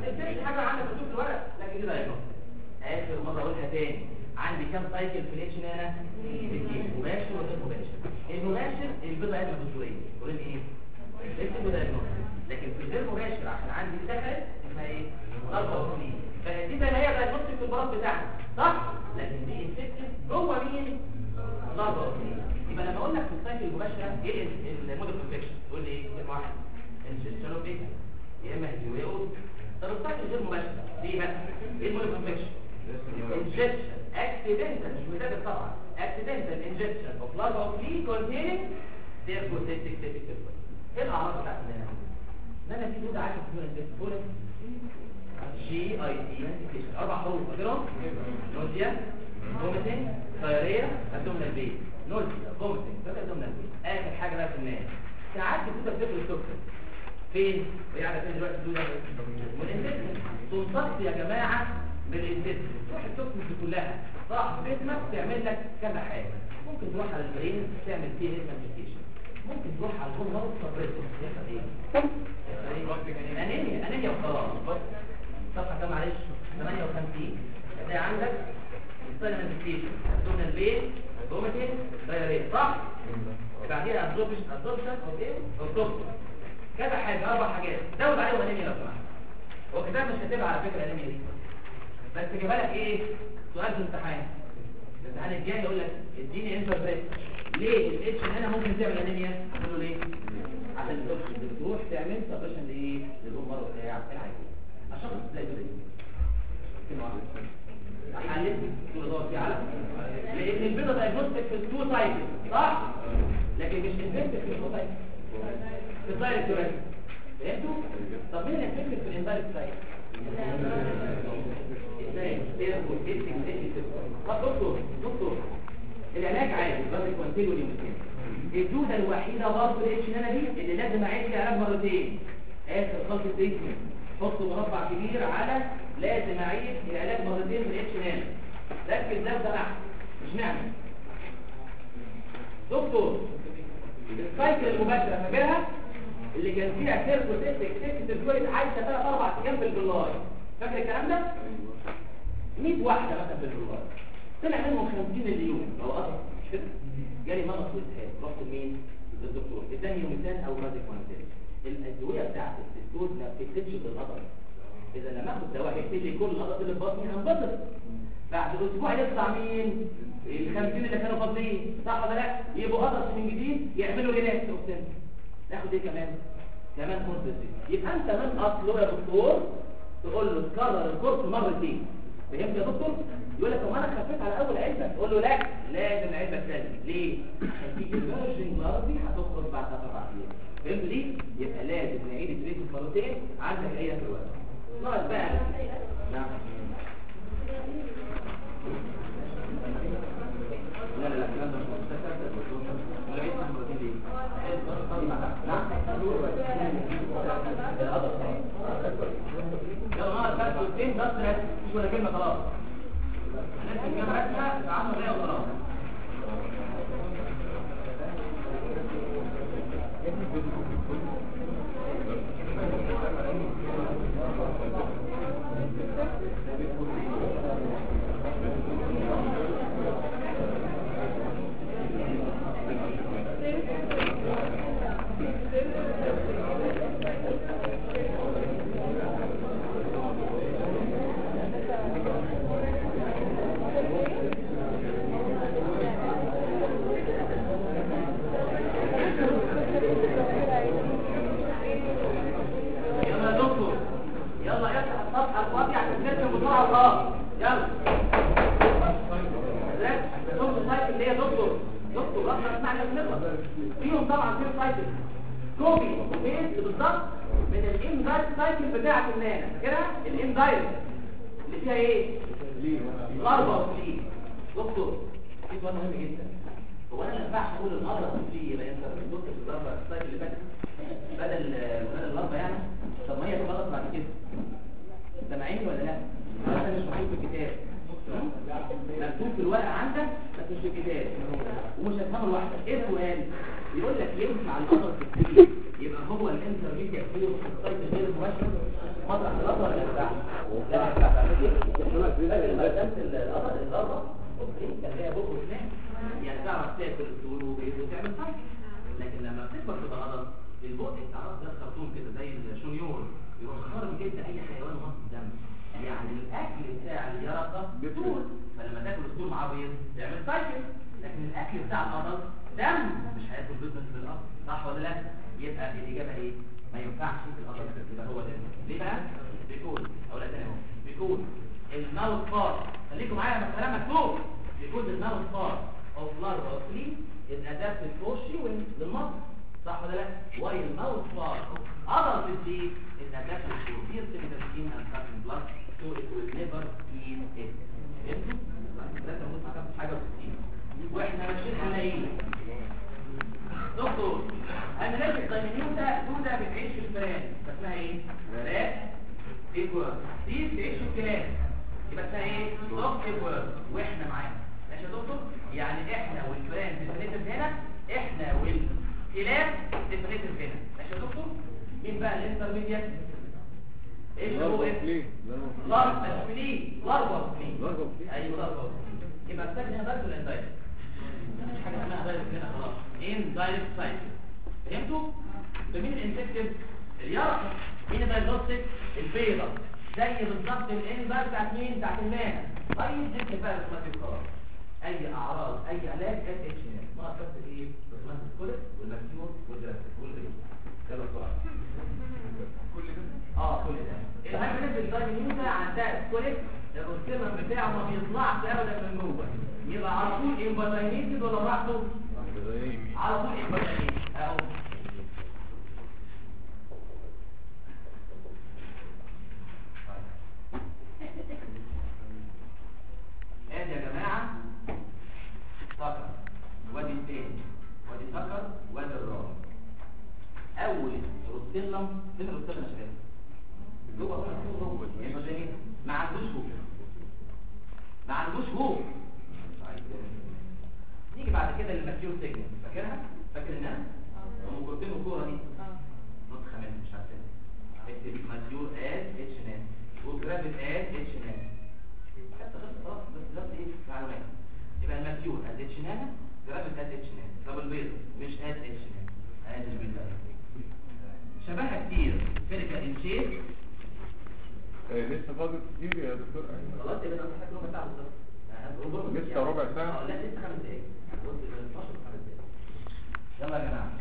حاجه عندك مكتوب في الورق لكن دي دايجنوستيك اخر مره اقولها تاني عندي كام سايكل في الاتش انا اثنين مباشر وغير مباشر المباشر البيضه قاعده دكتوريه تقول لي ايه اكتب دايجنوستيك لكن في الغير مباشر عشان عندي دي دخلت اسمها ايه ضربه وفلين فدي زي ما هي دايجنوستيك في البراط بتاعنا صح لكن دي انفكتد جوه مين ضربه وفلين يبقى لما اقول لك في السايكل المباشره ايه الموديل انفكشن تقول لي ايه كلمه واحده انجكشن اوف يا اما هيويو طب السايكل غير مباشر ليه بقى ايه الموديل انفكشن injection accidental مش متابع طبعا accidental injection of larva of flea containing therefore septic septic septic ايه الاعراض بتاعت النانا نانا في دودة عايشة في دولة الدولة جي اي دي اربع حروف فاكرهم نوزيا فوميتنج دايريا ابدومينال بين نوزيا فوميتنج ابدومينال بين اخر حاجه بقى في الناس ساعات الدودة بتاكل التوكسين فين؟ هي قاعده فين دلوقتي الدودة؟ والانتستين تمتص يا جماعه بالانتستين تروح التوكسين دي كلها راح في جسمك تعمل لك كذا حاجه ممكن تروح على البرين تعمل فيه هيرمانيفيكيشن ممكن تروح على الجون مرض سبريسور يحصل ايه؟ انيميا انيميا وخلاص صفحه كام معلش 58 هتلاقي عندك السيرمانيفيكيشن ضمن البيت فوميتنج دايريا صح؟ بعديها ابزوربشن ابزوربشن اوف ايه؟ اوف توكسين كذا حاجه اربع حاجات زود عليهم انيميا لو سمحت هو كتاب مش كاتبها على فكره انيميا دي بس جايبها لك ايه سؤال في الامتحان الامتحان الجاي يقول لك اديني انتربريت ليه الاتش هنا ممكن تعمل انيميا تقول له ليه عشان التوكسين بتروح تعمل سبريشن لايه للامراض بتاع العيان الشخص ازاي كده كلمه واحده حلت كل ده في علم لان البيضه دايجنوستيك في التو سايكل صح لكن مش انفكتيف في التو سايكل في الدايركت دايركت فهمتوا طب مين الانفكتيف في الاندايركت سايكل طب دكتور دكتور العلاج عادي بس الكوانتيل واليومتين الدوده الوحيده برضه الاتش نانا دي اللي لازم اعيد لها علاج مرتين اخر خلطه تريتمنت حط مربع كبير على لازم اعيد العلاج مرتين في الاتش نانا ركز ده وسمعت مش نعمل دكتور السايكل المباشره فاكرها اللي كان فيها سيركوسيتك سيركوسيتك عايشه ثلاث اربع ايام في البلاي فاكر الكلام ده 100 واحده مثلا في البلاي طلع منهم 50 اليوم لو قطع مش كده جالي مرض والتهاب رحت لمين للدكتور اداني يومتين او رازيكوانتين الادويه بتاعت السيستوز ما بتكتبش بالقدر اذا لما اخد دواء يكتب لي كل القدر اللي في بطني هنبسط بعد اسبوع يطلع مين ال 50 اللي كانوا فاضيين صح ولا لا يبقوا قدر من جديد يعملوا ريلاكس وبتاع ناخد ايه كمان كمان كورس يبقى انت من اصله يا دكتور تقول له تكرر الكورس مرتين فهمت يا دكتور يقول لك طب انا خفيت على اول علبه تقول له لا لازم علبه ثانيه ليه عشان في ايمرجنج مرضي هتخرج بعد اربع ايام فهمت دي يبقى لازم نعيد التريتمنت مرتين عندك عيله في الوقت ناقص بقى نعم لا لا لا الكلام ده مش مستشفى ده دكتور ولا عيد مرتين ليه نعم القدر يلا ناقص بس كلمتين بس مش ولا كلمه خلاص هنرسم كام رسمه في 10 دقايق وخلاص يلا يا دكتور يلا افتح الصفحه الفاضيه عشان نرسم بسرعه وخلاص يلا دكتور سايكل اللي هي دكتور دكتور رحمه اسمعني بنخلص فيهم طبعا فيهم سايكل كوبي بيست بالظبط من الان دايركت سايكل بتاعه النانا فاكرها الان دايركت اللي فيها ايه الاربع وفلي دكتور في سؤال مهم جدا هو انا ما ينفعش اقول الاربع وفلي يبقى انت دكتور في الاربع السايكل اللي فاتت بدل بدل الاربع يعني طب ما هي تخلص بعد كده سامعيني ولا لا هذا مش مكتوب في الكتاب مكتوب في الورقه عندك بس مش في الكتاب ومش هتفهمه لوحدك ايه السؤال يقول لك ينفع القدر في السرير يبقى هو الانترميديت فورس في السايت غير المباشر مطرح الأرض ولا ما ينفعش؟ لا ما ينفعش عشان كده فاكر لما رسمت الأرض الذرة اوكي كان ليها بق واسنان يعني تعرف تاكل الطول وبيض وتعمل سايكل لكن لما بتكبر تبقى عضل البق بتاع العضل ده خرطوم كده زي الشنيور يروح خارج جدا اي حيوان مص دم يعني الاكل بتاع اليرقه طول فلما تاكل الطول مع بيض تعمل سايكل لكن الاكل بتاع العضل دم مش هياكل بيض بس في الارض صح ولا لا يبقى الاجابه ايه ما ينفعش في الارض يبقى هو ده ليه بقى بيكون او لا تاني اهو بيكون الماوث بار خليكم معايا لما الكلام مكتوب بيكون الماوث بار اوف لارفا اوف فلي is adapted for chewing للمصر صح ولا لا while الماوث بار of adult flea is adapted to piercing the skin and sucking blood so it will never eat it فهمتوا؟ طيب، ده موجود معاك في حاجه وستين واحنا ماشيين هنلاقيه دكتور انا لازم الدايمنيوتا دوده بتعيش في الفئران اسمها ايه؟ فئران ايكوال دي بتعيش في الكلاب يبقى اسمها ايه؟ دوك ايكوال واحنا معانا ماشي يا دكتور؟ يعني احنا والفئران ديفينيتيف هنا احنا والكلاب ديفينيتيف هنا ماشي يا دكتور؟ مين بقى الانترميديت؟ ايش هو اسمه؟ لارفا سبلين لارفا سبلين لارفا سبلين. ايوه لارفا سبلين يبقى استخدم هنا دايركت ولا اندايركت؟ مفيش حاجه اسمها دايركت هنا خلاص ان دايركت سايكل فهمتوا؟ ده مين الانفكتيف؟ اليرق مين الدايجنوستيك؟ البيضه زي بالظبط الان بقى بتاعت مين؟ بتاعت المهنه طيب نكتب بقى رسومات القرار اي اعراض اي علاج اس اتش ان ناقص بس ايه؟ رسومات الكوليك والمكسيور والجرافتيك والغريب يلا بسرعه اه كل ده المهم نزل الدايجنوزا عندها الكوليك الكوليك بتاعه ما بيطلعش ابدا من جوه يبقى على طول امباتاينيتد ولا براحته؟ على طول امباتاينيتد اهو ادي يا جماعه سكر وادي التاني وادي سكر وادي الرابع اول روستيلم فين الروستيلم يا شباب جوه هو يبقى ده ايه ما عندوش هو ما عندوش هو نيجي بعد كده للماتيور سيجنال فاكرها فاكر انها هم كورتين الكوره دي نص خمس مش عارفين اكتب ماتيور اد اتش نان وجرافيت اد اتش نان حتى خلاص خلاص بس ده ايه معلومات يبقى الماتيور اد اتش نان جرافيت اد اتش نان طب البيض مش اد اتش نان اد البيض ده شبهها كتير فيريكا ان شيب لسه فاضل كتير يا دكتور خلاص يبقى انا محتاج ربع ساعه بالظبط يعني ربع- لسه يعني- ربع ساعة؟ اه لا لسه خمس دقايق بص 12 خمس دقايق يلا يا جماعه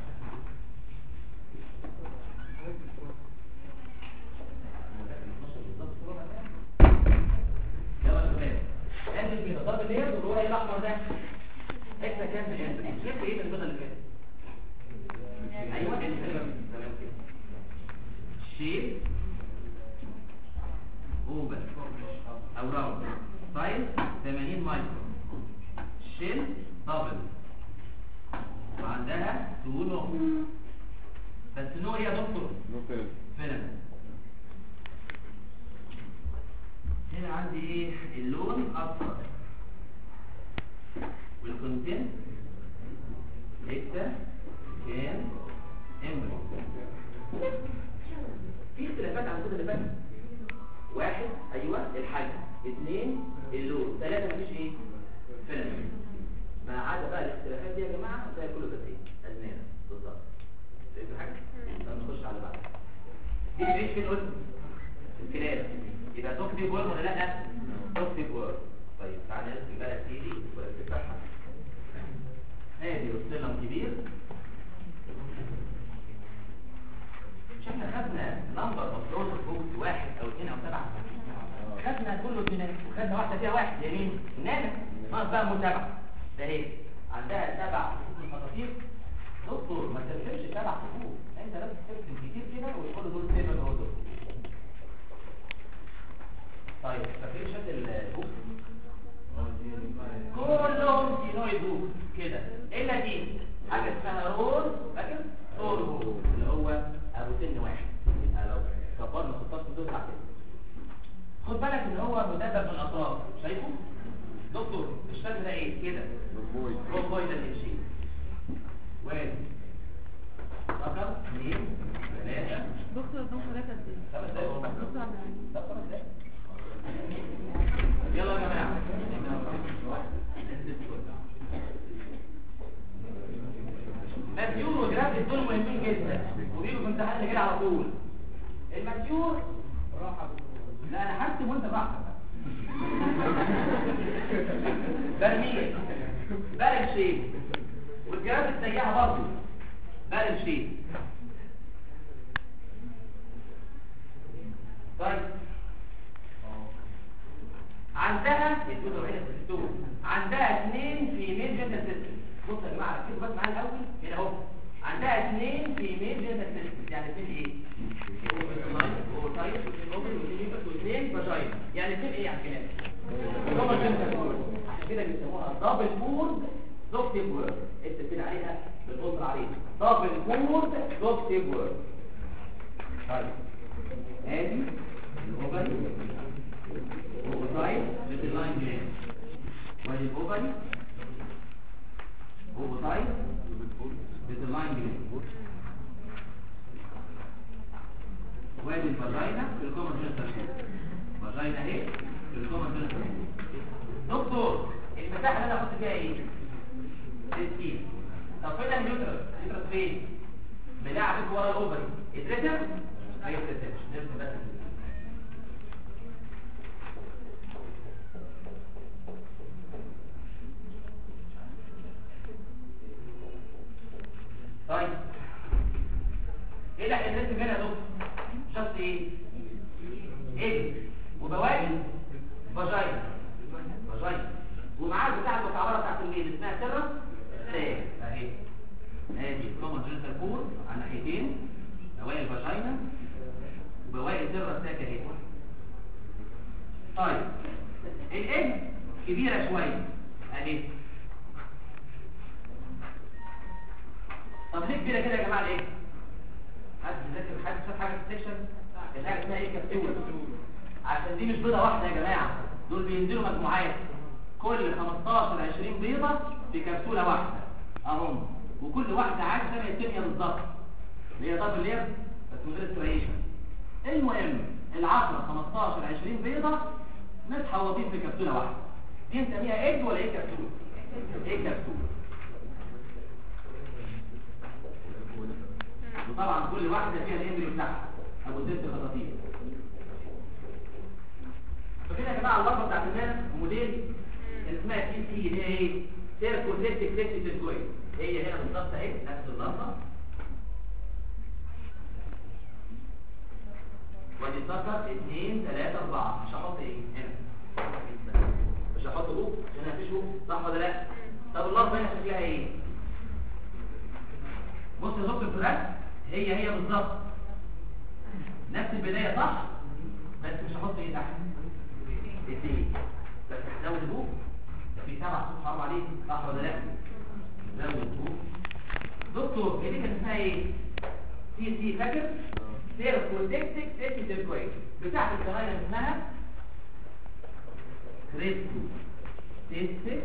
يلا يا شباب انزل بيضه ضرب الليل واللي هو ايه الاحمر ده اكسا كان بينزل شفت ايه من البيضه اللي فاتت ايوه تمام كده شيب اوبن او راوند سايز 80 مايكرو شيل دبل وعندها تو نو بس نو ايه يا دكتور ممكن فيلم هنا عندي ايه اللون اصفر والكونتنت اكتا كان امبري في اختلافات عن كل اللي فات واحد ايوه الحجم اثنين اللون ثلاثه مفيش ايه فيلم ما عدا بقى الاختلافات دي يا جماعه زي كله بس ايه ازمنه بالظبط فهمت حاجه طب نخش على بعض دي بيعيش فين قلت الكلاب يبقى توكسيك وورم ولا لا توكسيك وورم طيب تعالى نرسم بقى سيدي ولا تفتحها ادي روستيلم كبير مش احنا خدنا نمبر اوف روز بوكس واحد او اثنين او سبعه خدنا كله اثنين وخدنا واحده فيها واحد يمين نانا ناقص بقى متابعه ده اهي عندها سبع خطوط خطاطيف دكتور ما ترسمش سبع خطوط انت لازم ترسم كتير كده ويقولوا دول سيفن هو دول طيب فاكرين شكل البوكس كلهم سينويد بوكس كده الا دي حاجه اسمها رول فاكر رول بوكس اللي هو ابو سن واحد يبقى لو كبرنا 16 تطلع كده خد بالك ان هو مدبب من الاطراف شايفه دكتور الشكل ده ايه كده بوي روبويد الانشي وادي رقم اثنين ثلاثة دكتور ده حضرتك قد ايه؟ خمس دقايق وربع دكتور عبد العزيز طب خمس دقايق يلا يا جماعة ماتيور وجرافيك دول مهمين جدا وبيجوا في امتحان اللي كده على طول الماتيور لا انا هكتب وانت براحتك برميل بارد شيء والجرافيك زيها برضه بارد شيء طيب عندها الدكتور هنا في الدكتور عندها اثنين في ميل جنتال سيستم بصوا يا جماعه ركزوا بس معايا الاول هنا اهو عندها اثنين في ميل جنتال سيستم يعني اثنين ايه؟ اوفرتايب واثنين اوفر واثنين يوبس واثنين فاجاين يعني اثنين ايه على الكلام؟ هما جنتال كورد عشان كده بيسموها دبل كورد دوكتيف وورد اكتب كده عليها بالقصر عليها دبل كورد دوكتيف وورد طيب ادي الاوفري اوفرتايب ليتل لاين جلاند وادي الاوفري اوفرتايب ليتل لاين جلاند وادي الفاجينا في الكومن جنتال فاجينا اهي في الكومن جنتال دكتور المساحه اللي انا احط فيها ايه 60 طب فين اليوترس اليوترس فين بلعبك ورا الاوفري اترسم ما يترسمش نرسم بس طيب ايه اللي هيترسم هنا يا دكتور شخص ايه ايه وبواقي فاجاينا فاجاينا ومعاه بتاع المكعبره بتاعت الميل اسمها سيرة ساك اهي ادي كومن جنتال كور على ناحيتين بواقي الفاجاينا وبواقي سيرة ساك اهي طيب الايد كبيره شويه اهي طب ليه كبيره كده يا جماعه الايه حد ذاكر حد شاف حاجه في السكشن الحاجه اسمها ايه كبسول عشان دي مش بيضه واحده يا جماعه دول بينزلوا مجموعات كل 15 20 بيضه في كبسوله واحده اهم وكل واحده عايزه شبه التانيه بالظبط اللي هي دبل لير بس من غير ستريشن المهم ال 10 15 20 بيضه متحوطين في كبسوله واحده دي نسميها ايج ولا ايه كبسول ايه كبسول وطبعا كل واحده فيها الامبريو بتاعها ابو ست خطاطيف فكده يا جماعه اللمبه بتاعت الناس موديل اللي اسمها تي سي اللي هي ايه سيركوليتك سيكتيك كويس هي هنا بالظبط اهي نفس اللمبه ودي سكر 2 3 4 مش هحط ايه هنا مش هحط لوب عشان مفيش لوب صح ولا لا طب اللمبه هنا شكلها ايه بص يا دكتور فراس هي هي بالظبط نفس البدايه صح بس مش هحط ايه تحت اثنين بس هزود لوب ده في سبع صوت حرام عليك صح ولا لا زود لوب دكتور هي دي كانت اسمها ايه سي سي فاكر سيركوليتك سيتي كويس بتاعت الزراير اسمها كريستو سيستيك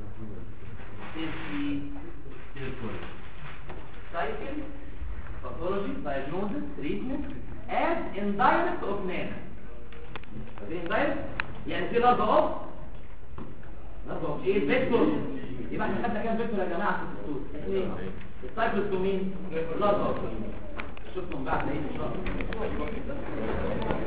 سيتي كويس cycle, pathology, diagnosis, treatment, as indirect of manner. فاكرين indirect؟ يعني في لفظ اوف لفظ اوف ايه فيكتور يبقى احنا خدنا كام فيكتور يا جماعه في الدكتور اثنين السايكل مين لفظ اوف شفتم بعد ايه ان شاء الله